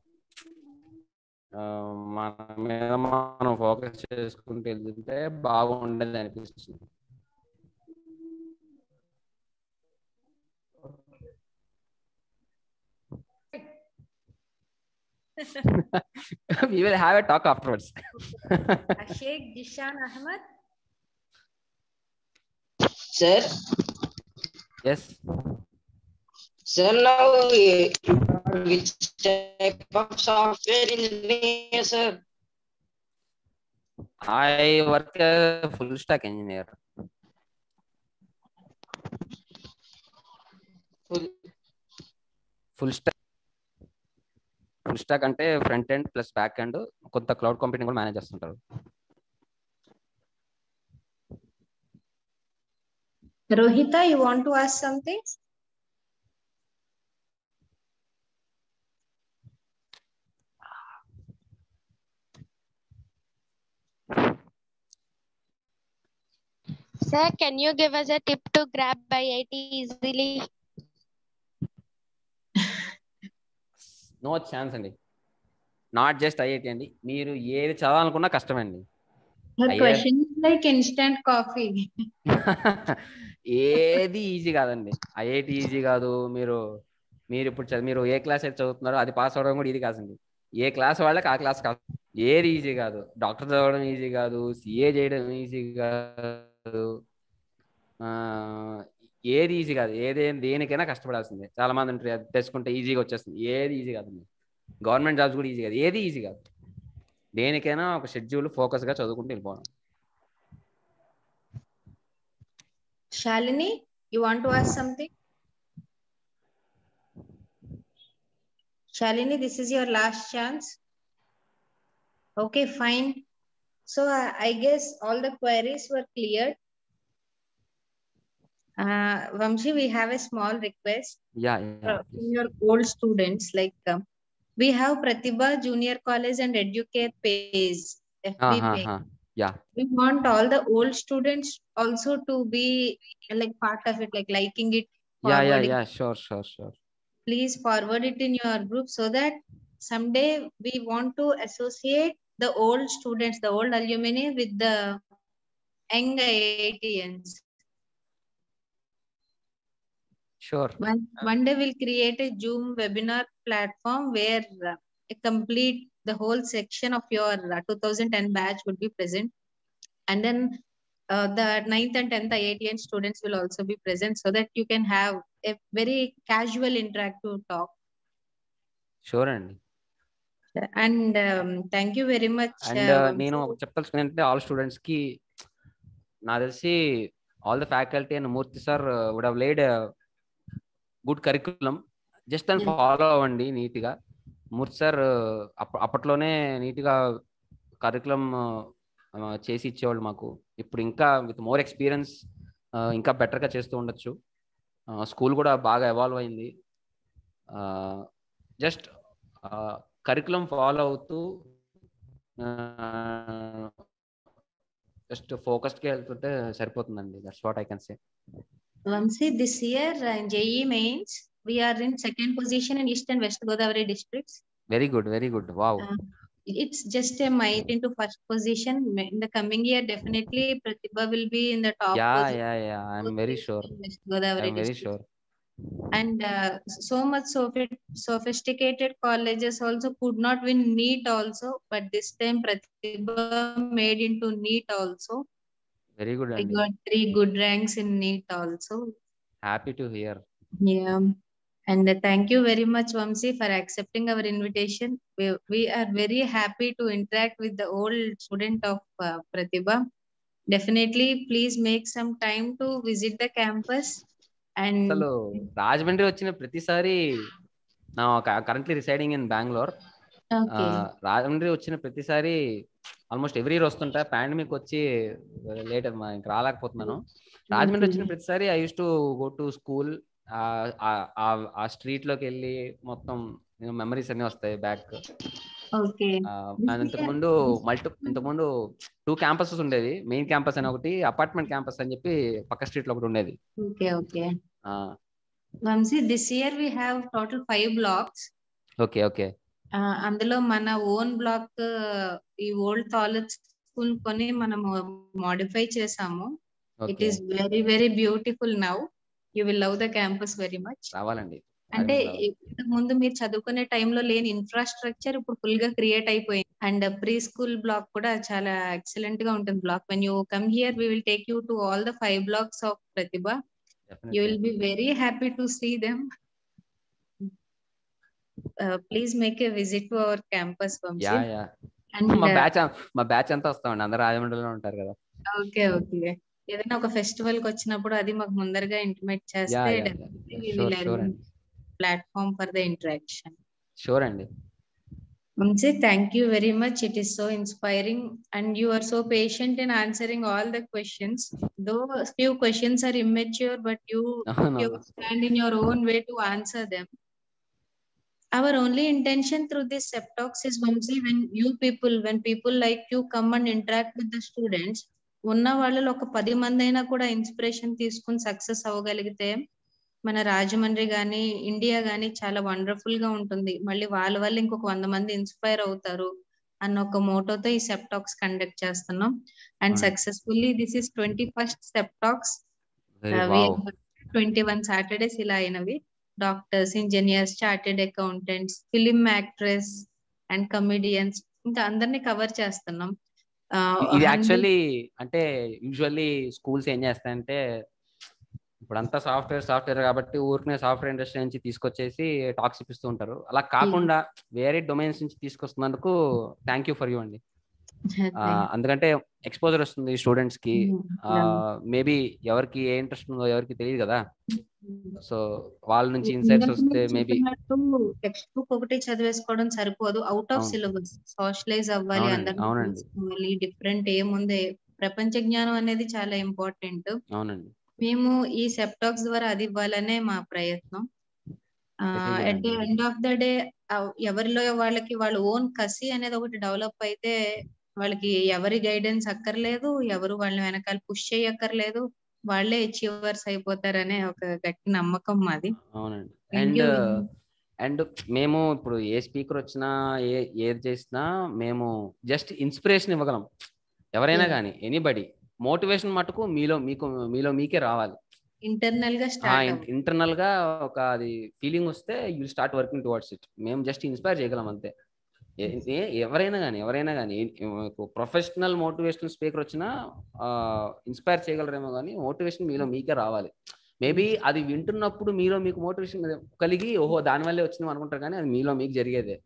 ఆ, మన మీద మనం ఫోకస్ చేసుకుంటూ వెళ్తుంటే బాగుండేది అనిపిస్తుంది we will have a talk afterwards Sheikh Jishan Ahmad. Sir, yes sir, now eh, which type of software engineer, sir? I work as a full stack engineer. Full, full stack full stack అంటే front end plus back end కొంత cloud computing కూడా manage చేస్తుంటారు Rohita, you want to ask something? Sir, can you give us a tip to grab by IT easily? No chance అండి not just IIT అండి మీరు ఏది చదవాలనుకున్నా కష్టమండి Her అయ్యా. question is like instant coffee. ఏది easy కాదండి IIT easy కాదు మీరు మీరు ఇప్పుడు చదివి- మీరు ఏ క్లాస్ అయితే చదువుతున్నారో అది పాస్ అవ్వడం కూడా ఇది కాదండి ఏ క్లాస్ వాళ్ళకి ఆ క్లాస్ కాదు ఏది ఈజీ కాదు డాక్టర్ చదవడం ఈజీ కాదు సిఏ చేయడం ఈజీ కాదు ఆ, ఏది ఈజీ కాదు ఏదే దేనికైనా కష్టపడాల్సిందే చాలా మంది ఉంటారు అది తెచ్చుకుంటే ఈజీగా వచ్చేస్తుంది ఏది ఈజీ కాదండి గవర్నమెంట్ జాబ్స్ కూడా ఈజీ కాదు ఏది ఈజీ కాదు దేనికైనా ఒక షెడ్యూల్ ఫోకస్గా చదువుకుంటూ వెళ్ళిపోవడం Shalini, you want to ask something? Shalini, this is your last chance. Okay, fine. So I, I guess all the queries were cleared. Uh, Vamshi, we have a small request yeah from your old students. Like um, we have Pratibha Junior College and Educare Pays. FB pay. Yeah we want all the old students also to be like part of it like liking it yeah yeah forwarding. Yeah sure sure sure please forward it in your group so that someday we want to associate the old students the old alumni with the young IITians sure one, one day we'll create a zoom webinar platform where uh, a complete the whole section of your uh, 2010 batch would be present and then uh, the 9th and 10th IITN students will also be present so that you can have a very casual interactive talk sure అండి and um, thank you very much and uh, నేను చెప్పదలుచుకుంది ఏంటంటే all students కి నాకు తెలిసి all the faculty and Murthy sir would have laid good curriculum just అని follow అవ్వండి neat గా మూర్తి సార్ అప్పట్లోనే నీట్ గా కరికులం చేసి ఇచ్చేవాళ్ళు మాకు ఇప్పుడు ఇంకా విత్ మోర్ ఎక్స్పీరియన్స్ ఇంకా బెటర్గా చేస్తూ ఉండొచ్చు స్కూల్ కూడా బాగా ఎవాల్వ్ అయింది జస్ట్ కరికులం ఫాలో అవుతూ జస్ట్ ఫోకస్డ్గా వెళ్తుంటే సరిపోతుందండి that's what I can say Vamsi, this year uh, in JE mains, we are in second position in East and West Godavari districts. Very good very good wow Uh, it's just a mite into first position. In the coming year, definitely Pratibha will be in the top yeah position yeah yeah I'm very sure in West Godavari I'm very district. Sure And uh, so much sophi- sophisticated colleges also could not win NEET also, but this time Pratibha made into NEET also. Very good I అండి got three good ranks in NEET also. Happy to hear Yeah. And uh, thank you very much, Vamsi, for accepting our invitation. We, we are very happy to interact with the old student of uh, Pratibha. Definitely, please make some time to visit the campus. And అసలు రాజమండ్రి వచ్చిన ప్రతిసారి నా currently residing in Bengaluru okay, Rajahmundry వచ్చిన ప్రతిసారి almost every year వస్తుంటా pandemic వచ్చి late ఇంకా రాలేకపోతున్నాను రాజమండ్రి వచ్చిన ప్రతిసారి I use to go to school ఆ స్ట్రీట్ లోకి వెళ్ళి మొత్తం మెమరీస్ అన్ని వస్తాయి బ్యాక్ okay, ఇంతకు ముందు మల్టీ ఇంతకు ముందు టూ క్యాంపసెస్ ఉండేది మెయిన్ క్యాంపస్ అని ఒకటి అపార్ట్మెంట్ క్యాంపస్ అని చెప్పి పక్క స్ట్రీట్ లో ఒకటి ఉండేది okay, okay. ఆ, Vamsi, this year we have total five blocks. Okay okay Uh, అందులో మన ఓన్ బ్లాక్ ఈ ఓల్డ్ టాయిలెట్ స్కూల్ కొని మనము మాడిఫై చేసాము it okay is very very beautiful now you will love the campus very much రావాలండి అంటే రావాలి. ఇంతకు ముందు మీరు చదువుకునే టైంలో లేని ఇన్ఫ్రాస్ట్రక్చర్ ఇప్పుడు ఫుల్ గా క్రియేట్ అయిపోయింది అండ్ ప్రీ స్కూల్ బ్లాక్ కూడా చాలా ఎక్సలెంట్ గా ఉంటుంది block when you come here we will take you to all the five blocks of Pratibha you will be very happy to see them please make a visit to our campus yeah Vamsi yeah and మా batch మా batch అంతా వస్తామండి అందరు రాజమండ్రిలో ఉంటారు కదా okay okay ఏదైనా ఒక ఫెస్టివల్ కి వచ్చినప్పుడు అది మాకు ముందరగా ఇంటిమేట్ యా చేస్తే యా షూర్ షూర్ అండి platform for the interaction sure అండి Vamsi, thank you very much. It is so inspiring, and you are so patient in answering all the questions. Though a few questions are immature, but you No, took no, your no. stand in your own way to answer them. Our only intention through this SEP talks is Vamsi, when you people, when people like you come and interact with the students, ఉన్న వాళ్ళలో ఒక పది మంది అయినా కూడా inspiration తీసుకుని success అవ్వగలిగితే మన రాజమండ్రి గాని ఇండియా గాని చాలా వండర్ఫుల్ గా ఉంటుంది మళ్ళీ వాళ్ళ వల్ల ఇంకొక వంద మంది ఇన్స్పైర్ అవుతారు అన్న ఒక మోటోతో ఈ సెప్ టాక్స్ కండక్ట్ చేస్తున్నాం అండ్ అవునండి. Successfully this is twenty first SEP talks very wow twenty one Saturdays ఇలా అయినవి doctors engineers chartered accountants film actress and comedians ఇంకా అందరినీ కవర్ చేస్తున్నాం ఆ, ఇది 100 యాక్చువల్లీ అంటే యూజువల్లీ స్కూల్స్ ఏం చేస్తాయంటే ఇప్పుడు అంతా సాఫ్ట్వేర్ సాఫ్ట్వేర్ కాబట్టి ఊరికే సాఫ్ట్వేర్ ఇండస్ట్రీ నుంచి తీసుకొచ్చేసి టాక్స్ ఇప్పిస్తూ ఉంటారు అలా కాకుండా వేరే డొమైన్స్ నుంచి తీసుకొస్తున్నందుకు థ్యాంక్ యూ ఫర్ యూ అండి ఆ, అందుకంటే ఎక్స్పోజర్ వస్తుంది స్టూడెంట్స్ కి మేబీ ఎవరికి ఏ ఇంట్రెస్ట్ ఉందో ఎవరికి తెలియదు కదా సో వాళ్ళ నుంచి ఇన్సైట్స్ వస్తే మేబీ టెక్స్ట్ బుక్ ఒకటి చదివేసుకోవడం సరిపోదు అవుట్ ఆఫ్ అవును. సిలబస్ సోషలైజ్ అవ్వాలి అవునండి, అందరినీ అవునండి. తెలుసుకోవాలి డిఫరెంట్ ఏముంది ప్రపంచ జ్ఞానం అనేది చాలా ఇంపార్టెంట్ అవునండి మేము ఈ సెప్టాక్స్ ద్వారా అది ఇవ్వాలనే మా ప్రయత్నం Very good ఎట్ ది అండి. ఎండ్ ఆఫ్ ద డే ఎవరిలో వాళ్ళకి వాళ్ళ ఓన్ కసి అనేది ఒకటి డెవలప్ అయితే వాళ్ళకి ఎవరి గైడెన్స్ అక్కర్లేదు ఎవరు వాళ్ళని వెనకాల పుష్ చేయక్కర్లేదు వాళ్ళే అచీవర్స్ అయిపోతారనే ఒక గట్టి నమ్మకం మాది అవునండి Thank అండ్ you. అండ్ మేము ఇప్పుడు ఏ స్పీకర్ వచ్చినా ఏ ఏది చేసినా మేము జస్ట్ ఇన్స్పిరేషన్ ఇవ్వగలం ఎవరైనా Yeah. కానీ ఎనీబడి మోటివేషన్ మటుకు మీలో మీకు మీలో మీకే రావాలి ఇంటర్నల్ గా స్టార్ట్ ఇంటర్నల్ గా ఒక అది ఫీలింగ్ వస్తే you start working towards it మేము జస్ట్ ఇన్స్పైర్ చేయగలం అంతే ఏ- ఏ- ఎవరైనా కానీ ఎవరైనా కానీ ప్రొఫెషనల్ మోటివేషనల్ స్పీకర్ వచ్చినా ఇన్స్పైర్ చేయగలరేమో కానీ మోటివేషన్ మీలో మీకే రావాలి మేబీ అది వింటున్నప్పుడు మీలో మీకు మోటివేషన్ కలిగి ఓహో దాని వల్లే వచ్చింది అనుకుంటారు కానీ అది మీలో మీకు జరిగేదే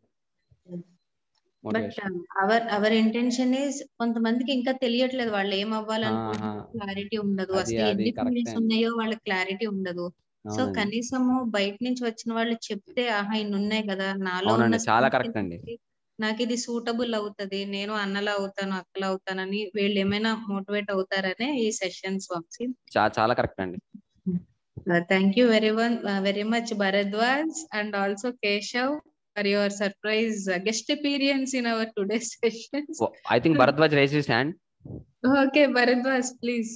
but motivation our our intention is కొంతమందికి ఇంకా తెలియట్లేదు వాళ్ళు ఏం అవ్వాలనుకుంటున్నారు ఆహా. క్లారిటీ ఉండదు అది- అసలు అది ఎన్ని correct ఫీల్డ్స్ అండి. ఉన్నాయో వాళ్ళకి క్లారిటీ ఉండదు సో అవునండి. కనీసము బయట నుంచి వచ్చిన వాళ్ళు చెప్తే ఆహా ఇన్ని ఉన్నాయి కదా నాలో ఉన్న అవునండి చాలా skills కరెక్ట్ అండి ఏంటి? నాకు ఇది సూటబుల్ అవుతది నేను అన్నలా అవుతాను అక్కలా అవుతానని వీళ్ళు ఏమైనా మోటివేట్ అవుతారనే ఈ సెషన్స్ వంశీ చా- చాలా కరెక్ట్ అండి thank you very one very much Bharadwaj and also Keshav for your surprise guest appearance in our today sessions I think Bharadwaj raise his hand okay Bharadwaj please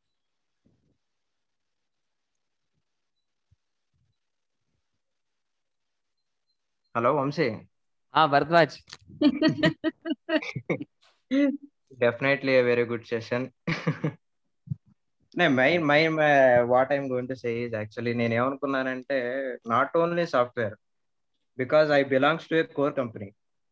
hello Vamsi ఆ Bharadwaj definitely a very good session no, my my uh, what i'm going to say is actually నేను ఏమనుకున్నానంటే not only software because I belongs to a core company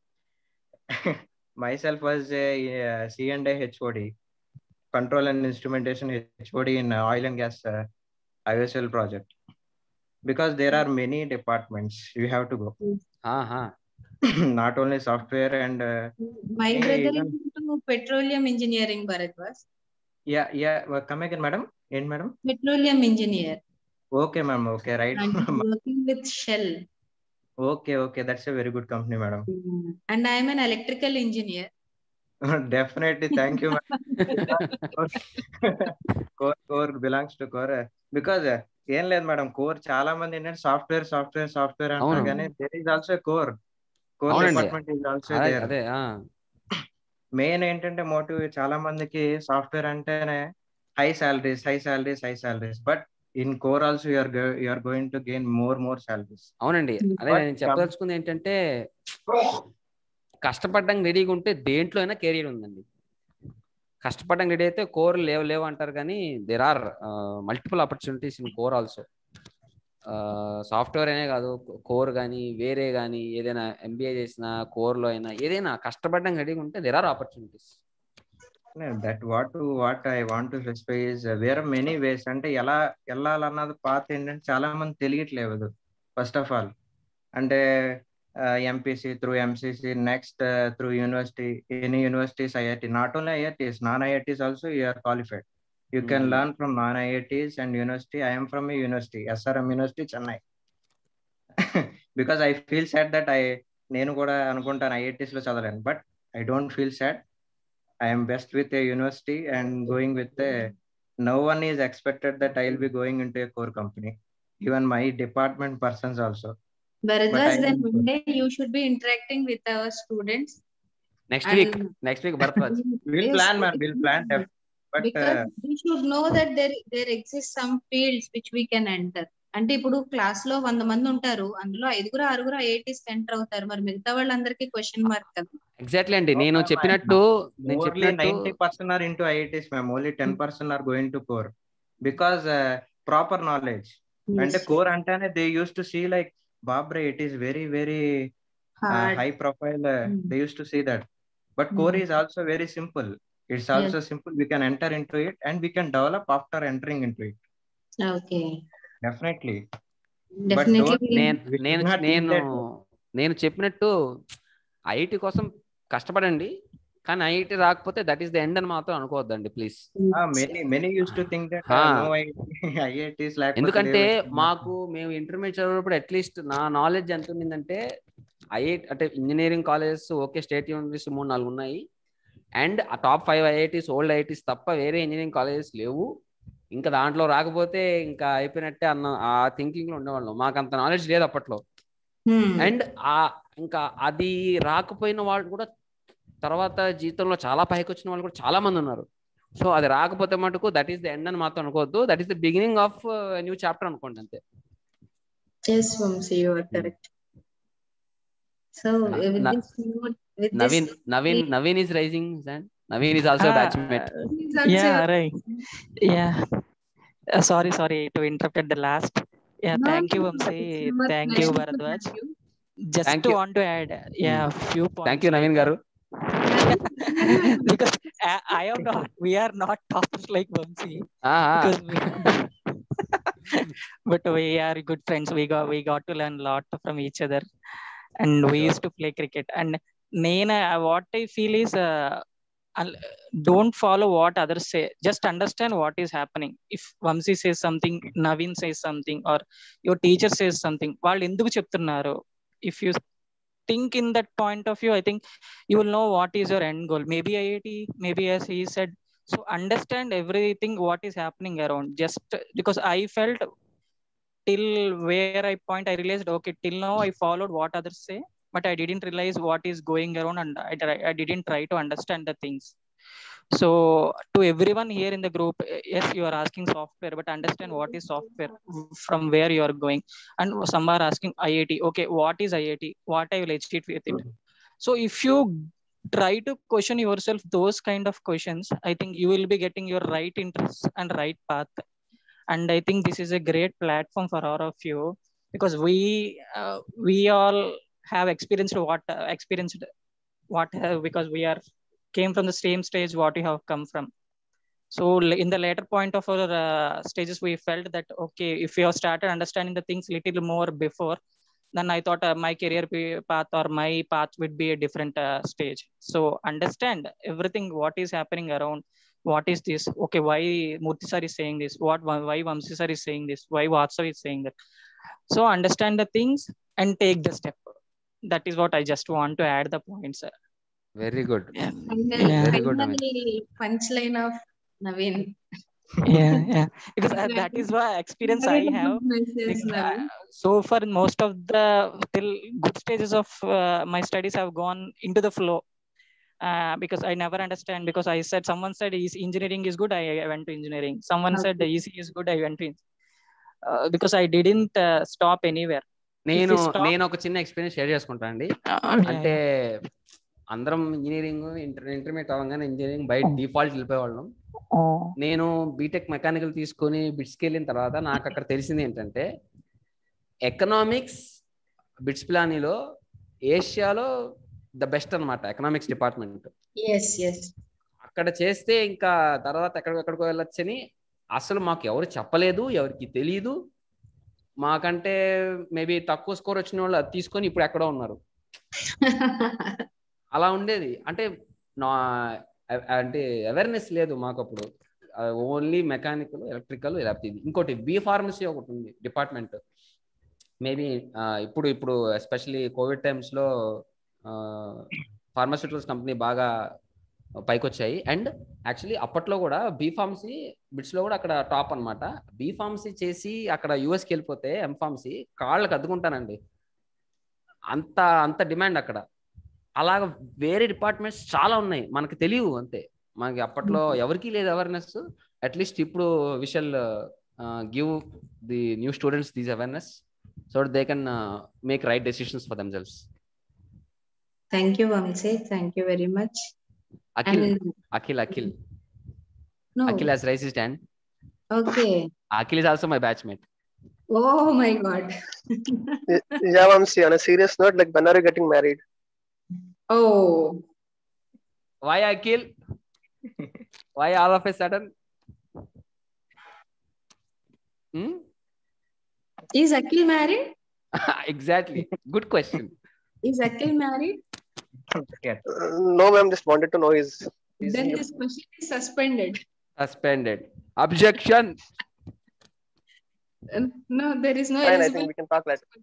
myself was C and a HOD control and instrumentation HOD in oil and gas ISL project because there are many departments you have to go not only software and my Hey, brother even- petroleum engineering Bharadwaj yeah yeah come again madam ఏంటి madam petroleum engineer okay ma'am okay right and he's working with Shell. Okay okay that's a very good company madam And I am an electrical engineer. Definitely thank you core core belongs to core because ఏం లేదు madam core చాలా మంది ఏంటంటే software software software అంటారు అవును. కానీ there is also core core అవునండి. Department is also అదే దేర్ అదే ఆ. మెయిన్ ఏంటంటే మోటివ్ చాలా మందికి సాఫ్ట్వేర్ అంటేనే high salaries high salaries high salaries but in core also you're you're going to gain more more salaries అవునండి అదే నేను చెప్పదలుచుకుంది ఏంటంటే కష్టపడడానికి రెడీగా ఉంటే దేంట్లో అయినా కెరీర్ ఉందండి కష్టపడడానికి రెడీ అయితే కోర్ లేవు లేవు అంటారు కానీ there are multiple opportunities in core also software అనే కాదు కోర్ కానీ వేరే కానీ ఏదైనా ఎంబీఏ చేసిన కోర్లో అయినా ఏదైనా కష్టపడడానికి రెడీగా ఉంటే there are opportunities that what what I want to specify is where many ways అంటే ఎలా వెళ్ళాలన్నది పాత ఏంటంటే చాలా మంది తెలియట్లేదు ఫస్ట్ ఆఫ్ ఆల్ అంటే MPC through MCC next through university any universities IIT not only IITs non IITs also you are qualified you can Mhm. Learn from non IITs and university I'm from a university SRM university Chennai because I feel sad that I నేను కూడా అనుకుంటాను IITs లో చదవలేను but I don't feel sad I am best with a university and going with a no one is expected that I'll be going into a core company. Even my department persons also. Bharadwaj, I then am- one day you should be interacting with our students. Next And- week next week Bharadwaj We'll Yes, plan, man. it We'll will plan. be- def- But because uh, we should know that there there exists some fields which we can enter. అంటే ఇప్పుడు class లో వంద మంది ఉంటారు అందులో ఐదుగురు ఆరుగురు IITs enter అవుతారు మరి మిగతా వాళ్ళందరికీ క్వశ్చన్ మార్క్ కదా ఎగ్జాక్ట్లీ అండి నేను చెప్పినట్టు నేను mostly చెప్పినట్టు 90% are into IITs, ma'am. Only 10% are going to core because uh, proper knowledge. And the Yes. core antenna, they used to see like Babra, it is very, very uh, Hard. high profile. Uh, Mm. They used to see that. But core Mm. is also very simple. It's also simple. We can enter into it and we can develop after entering into it. Okay Definitely. Definitely don't- నేను we should నేను not think నేను that- నేను చెప్పినట్టు IIT కోసం కష్టపడండి కానీ IIT రాకపోతే that is the end అని మాత్రం అనుకోవద్దండి please Ah, many, many used to think that Ah. uh, no IITs lack. ఎందుకంటే మాకు మేము ఇంటర్మీడియట్ చదివేటప్పుడు అట్లీస్ట్ నా నాలెడ్జ్ ఎంత ఉండిందంటే ఐఐటి అంటే engineering colleges okay state universities మూడు నాలుగు ఉన్నాయి అండ్ ఆ top five IITs old IITs తప్ప వేరే ఇంజనీరింగ్ కాలేజెస్ లేవు ఇంకా దాంట్లో రాకపోతే ఇంకా అయిపోయినట్టే అన్న ఆ థింకింగ్ లో ఉండేవాళ్ళం మాకు అంత నాలెడ్జ్ లేదు అప్పట్లో అండ్ ఆ ఇంకా అది రాకపోయిన వాళ్ళు కూడా తర్వాత జీవితంలో చాలా పైకి వచ్చిన వాళ్ళు కూడా చాలా మంది ఉన్నారు సో అది రాకపోతే మటుకు దట్ ఈస్ ద ఎండ్ అని మాత్రం అనుకోవద్దు that is the beginning of new chapter అనుకోండి అంతే yes Vamsi you are correct so with Na- this with Naveen Naveen Naveen is rising and Naveen is also Ah, batchmate yeah, right. Yeah. Uh, sorry, sorry to interrupt at the last. Yeah, No, thank you, no, Vamsi. it's not Thank nice you, to Bharadwaj. have you. Just Thank to you. want to add, yeah, few points. Thank you Naveen గారు because I, I am not, we are not toppers like Vamsi. Ah, ah. Because we, but we are good friends. We got, we got to learn a lot from each other. And we Sure. used to play cricket. And Nena, what I feel is, uh, I'll- don't follow what others say just understand what is happening if Vamsi says something Naveen says something or your teacher says something వాళ్ళు ఎందుకు చెప్తున్నారు if you think in that point of view i think you will know what is your end goal maybe iit maybe as he said so understand everything what is happening around just because i felt till where i point i realized okay till now i followed what others say but i didn't realize what is going around and i, try- I didn't try to understand the things so to everyone here in the group eh, yes you are asking software but understand what is software from where you are going and some are asking iit okay what is iit what i will achieve with it so if you try to question yourself those kind of questions i think you will be getting your right interests and right path and i think this is a great platform for all of you because we uh, we all have experienced what uh, experienced what uh, because we are came from the same stage what we have come from so l- in the later point of our uh, stages we felt that okay if we have started understanding the things little more before then i thought uh, my career pa- path or my path would be a different uh, stage so understand everything what is happening around what is this okay why murthy sir is saying this what why vamsi sir is saying this why vatsav is saying that so understand the things and take the step that is what i just want to add the points sir very good Final, very good final punch line of Naveen. yeah yeah because uh, that is why experience i Very have good message, like, uh, Naveen. so far most of the till good stages of uh, my studies have gone into the flow uh, because i never understand because i said someone said is engineering is good i, I went to engineering someone said the ec is good i went to eng- uh, because i didn't uh, stop anywhere if నేను we stop నేను ఒక చిన్న experience share చేసుకుంటాను అండి yeah, అంటే అందరం engineering inter intermediate అవ్వగానే engineering by default వెళ్ళిపోయేవాళ్ళం oh, నేను బీటెక్ మెకానికల్ తీసుకొని బిట్స్కి వెళ్ళిన తర్వాత నాకు అక్కడ తెలిసింది ఏంటంటే ఎకనామిక్స్ బిట్స్ ప్లానీలో ఏషియాలో ద బెస్ట్ అన్నమాట ఎకనామిక్స్ డిపార్ట్మెంట్ Yes, yes. అక్కడ చేస్తే ఇంకా తర్వాత ఎక్కడికెక్కడికో వెళ్ళొచ్చని అసలు మాకు ఎవరు చెప్పలేదు ఎవరికి తెలియదు మాకంటే మేబీ తక్కువ స్కోర్ వచ్చిన వాళ్ళు అది తీసుకొని ఇప్పుడు ఎక్కడో ఉన్నారు అలా ఉండేది అంటే నా అ- అంటే అవేర్నెస్ లేదు మాకు అప్పుడు ఓన్లీ మెకానికల్ ఎలక్ట్రికల్ లేకపోతే ఇది ఇంకోటి బి ఫార్మసీ ఒకటి ఉంది డిపార్ట్మెంట్ మేబీ ఇప్పుడు ఇప్పుడు ఎస్పెషలీ కోవిడ్ టైమ్స్లో ఫార్మాస్యూటికల్స్ కంపెనీ బాగా పైకి వచ్చాయి అండ్ యాక్చువల్లీ అప్పట్లో కూడా బీ ఫార్మసీ బిట్స్లో కూడా అక్కడ టాప్ అన్నమాట బీ ఫార్మసీ చేసి అక్కడ యూఎస్కి వెళ్ళిపోతే ఎం ఫార్మసీ కాళ్ళకి అద్దుకుంటానండి అంత అంత డిమాండ్ అక్కడ అలాగ వేరే డిపార్ట్మెంట్స్ చాలా ఉన్నాయి మనకు తెలియవు అంతే మనకి అప్పట్లో ఎవరికీ లేదు అవేర్నెస్ అట్లీస్ట్ ఇప్పుడు we shall give the new students these awareness so they can make right decisions for themselves Thank you, Vamsi. Thank you very much. Akhil And Akhil Akhil no, Akhil has raise his hand okay. Akhil is also my batchmate Oh my God. yeah, Vamsi, on a serious note, like when are you getting married? Oh, why Akhil why all of a sudden is Akhil married? Exactly good question Is Akhil married? Uh, no, ma'am, just wanted to know is. is Then he- this question is suspended. Suspended objection Uh, No, there is no Fine, I eligible. think we can talk later.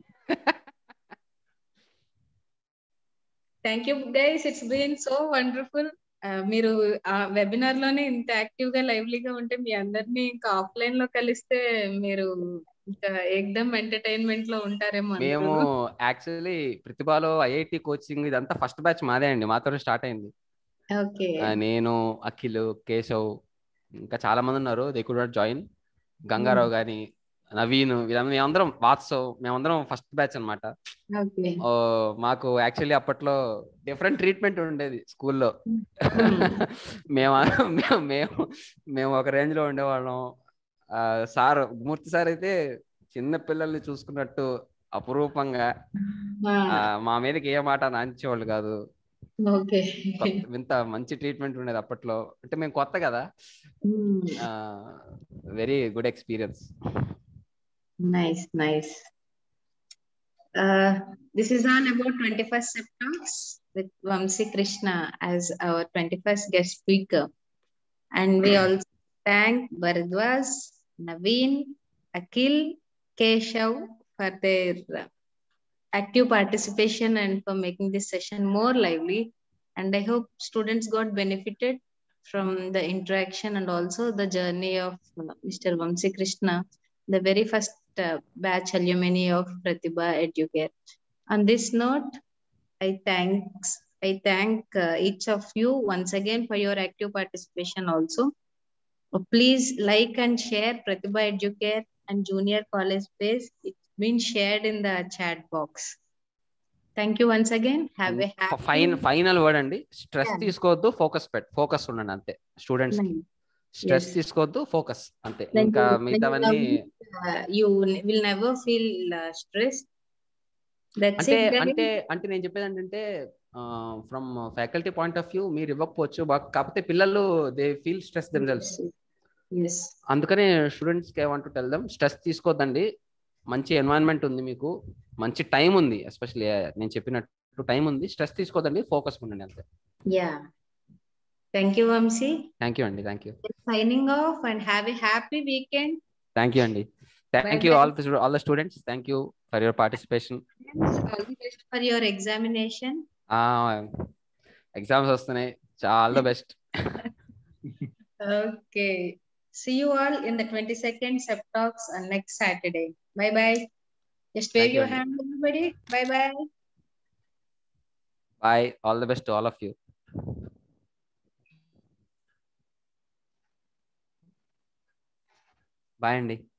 Thank you guys it's been so wonderful మీరు ఆ webinar లోనే ఇంత active గా లైవ్లీగా ఉంటే మీ అందరినీ ఇంకా offline లో కలిస్తే మీరు ఇంకా ఎగ్దమ్ ఎంటర్టైన్మెంట్ లో ఉంటారేమో మేము అందరూ. యాక్చువల్లీ ప్రతిభలో ఐఐటి కోచింగ్ ఇదంతా ఫస్ట్ బ్యాచ్ మాదే అండి మాతో స్టార్ట్ అయింది ఓకే ఆ, నేను అఖిల్ కేశవ్ ఇంకా చాలా మంది ఉన్నారు they could not join Gangarao గాని నవీన్ వీళ్ళందరూ మేమందరం వాత్సవ్ మేమందరం ఫస్ట్ బ్యాచ్ అన్నమాట ఓకే ఓ, మాకు యాక్చువల్లీ అప్పట్లో డిఫరెంట్ ట్రీట్మెంట్ ఉండేది స్కూల్లో మేము మేము మేము మేము ఒక రేంజ్ లో ఉండేవాళ్ళం ఆ, సార్ మూర్తి సార్ అయితే చిన్న పిల్లల్ని చూసుకున్నట్టు అపురూపంగా ఆ, మా మీదకి ఏ మాట నాంచేవాళ్ళు కాదు ఓకే కొత్త- ఇంత మంచి ట్రీట్మెంట్ ఉండేది అప్పట్లో అంటే మేము కొత్త కదా very good experience nice nice this is all about 21st Sep Talks with Vamsi Krishna as our 21st guest speaker. And we also thank Bharadwaj, Naveen, Akhil, Keshav for their active participation and for making this session more lively. And I hope students got benefited from the interaction and also the journey of uh, Mr. Vamsi Krishna, the very first uh, batch alumni of Pratibha Educare. On this note, I thanks I thank uh, each of you once again for your active participation also. Uh, Please like and share Pratibha Educare and Junior College Space. It's been shared in the chat box. Thank you once again. Have a happy fine final word అండి stress Yeah. తీసుకోవద్దు focus పెట్ focus ఉండండి అంతే students కి Nice. Stress Yes. తీసుకోవద్దు focus అంతే When ఇంకా you- when you మిగతావన్నీ uh, you n- will never feel uh, stressed. That's అంటే it. guys. అంటే అంటే నేను చెప్పేది ఏంటంటే from faculty point of view మీరు ఇవ్వకపోవచ్చు బా- కాకపోతే పిల్లలు they feel stress themselves Yes. అందుకనే స్టూడెంట్స్ కి వాంట్ టెల్ దమ్ స్ట్రెస్ తీసుకోవద్దండి మంచి ఎన్వైరన్మెంట్ ఉంది మీకు మంచి టైం ఉంది ఎస్పెషల్లీ నేను చెప్పినట్టు టైం ఉంది స్ట్రెస్ తీసుకోవద్దండి ఫోకస్ ఉండండి అంతే Yeah. Thank you, Vamsi. Thank you అండి thank you Signing off and have a happy weekend. Thank you అండి thank you all all the students thank you for your participation All the best for your examination. Exams వస్తున్నాయి చాలా the best Okay. See you all in the 22nd Sep Talks on next Saturday. Bye bye. Just wave Thank you, your Andy. hand, everybody. Bye bye. Bye all the best to all of you bye అండి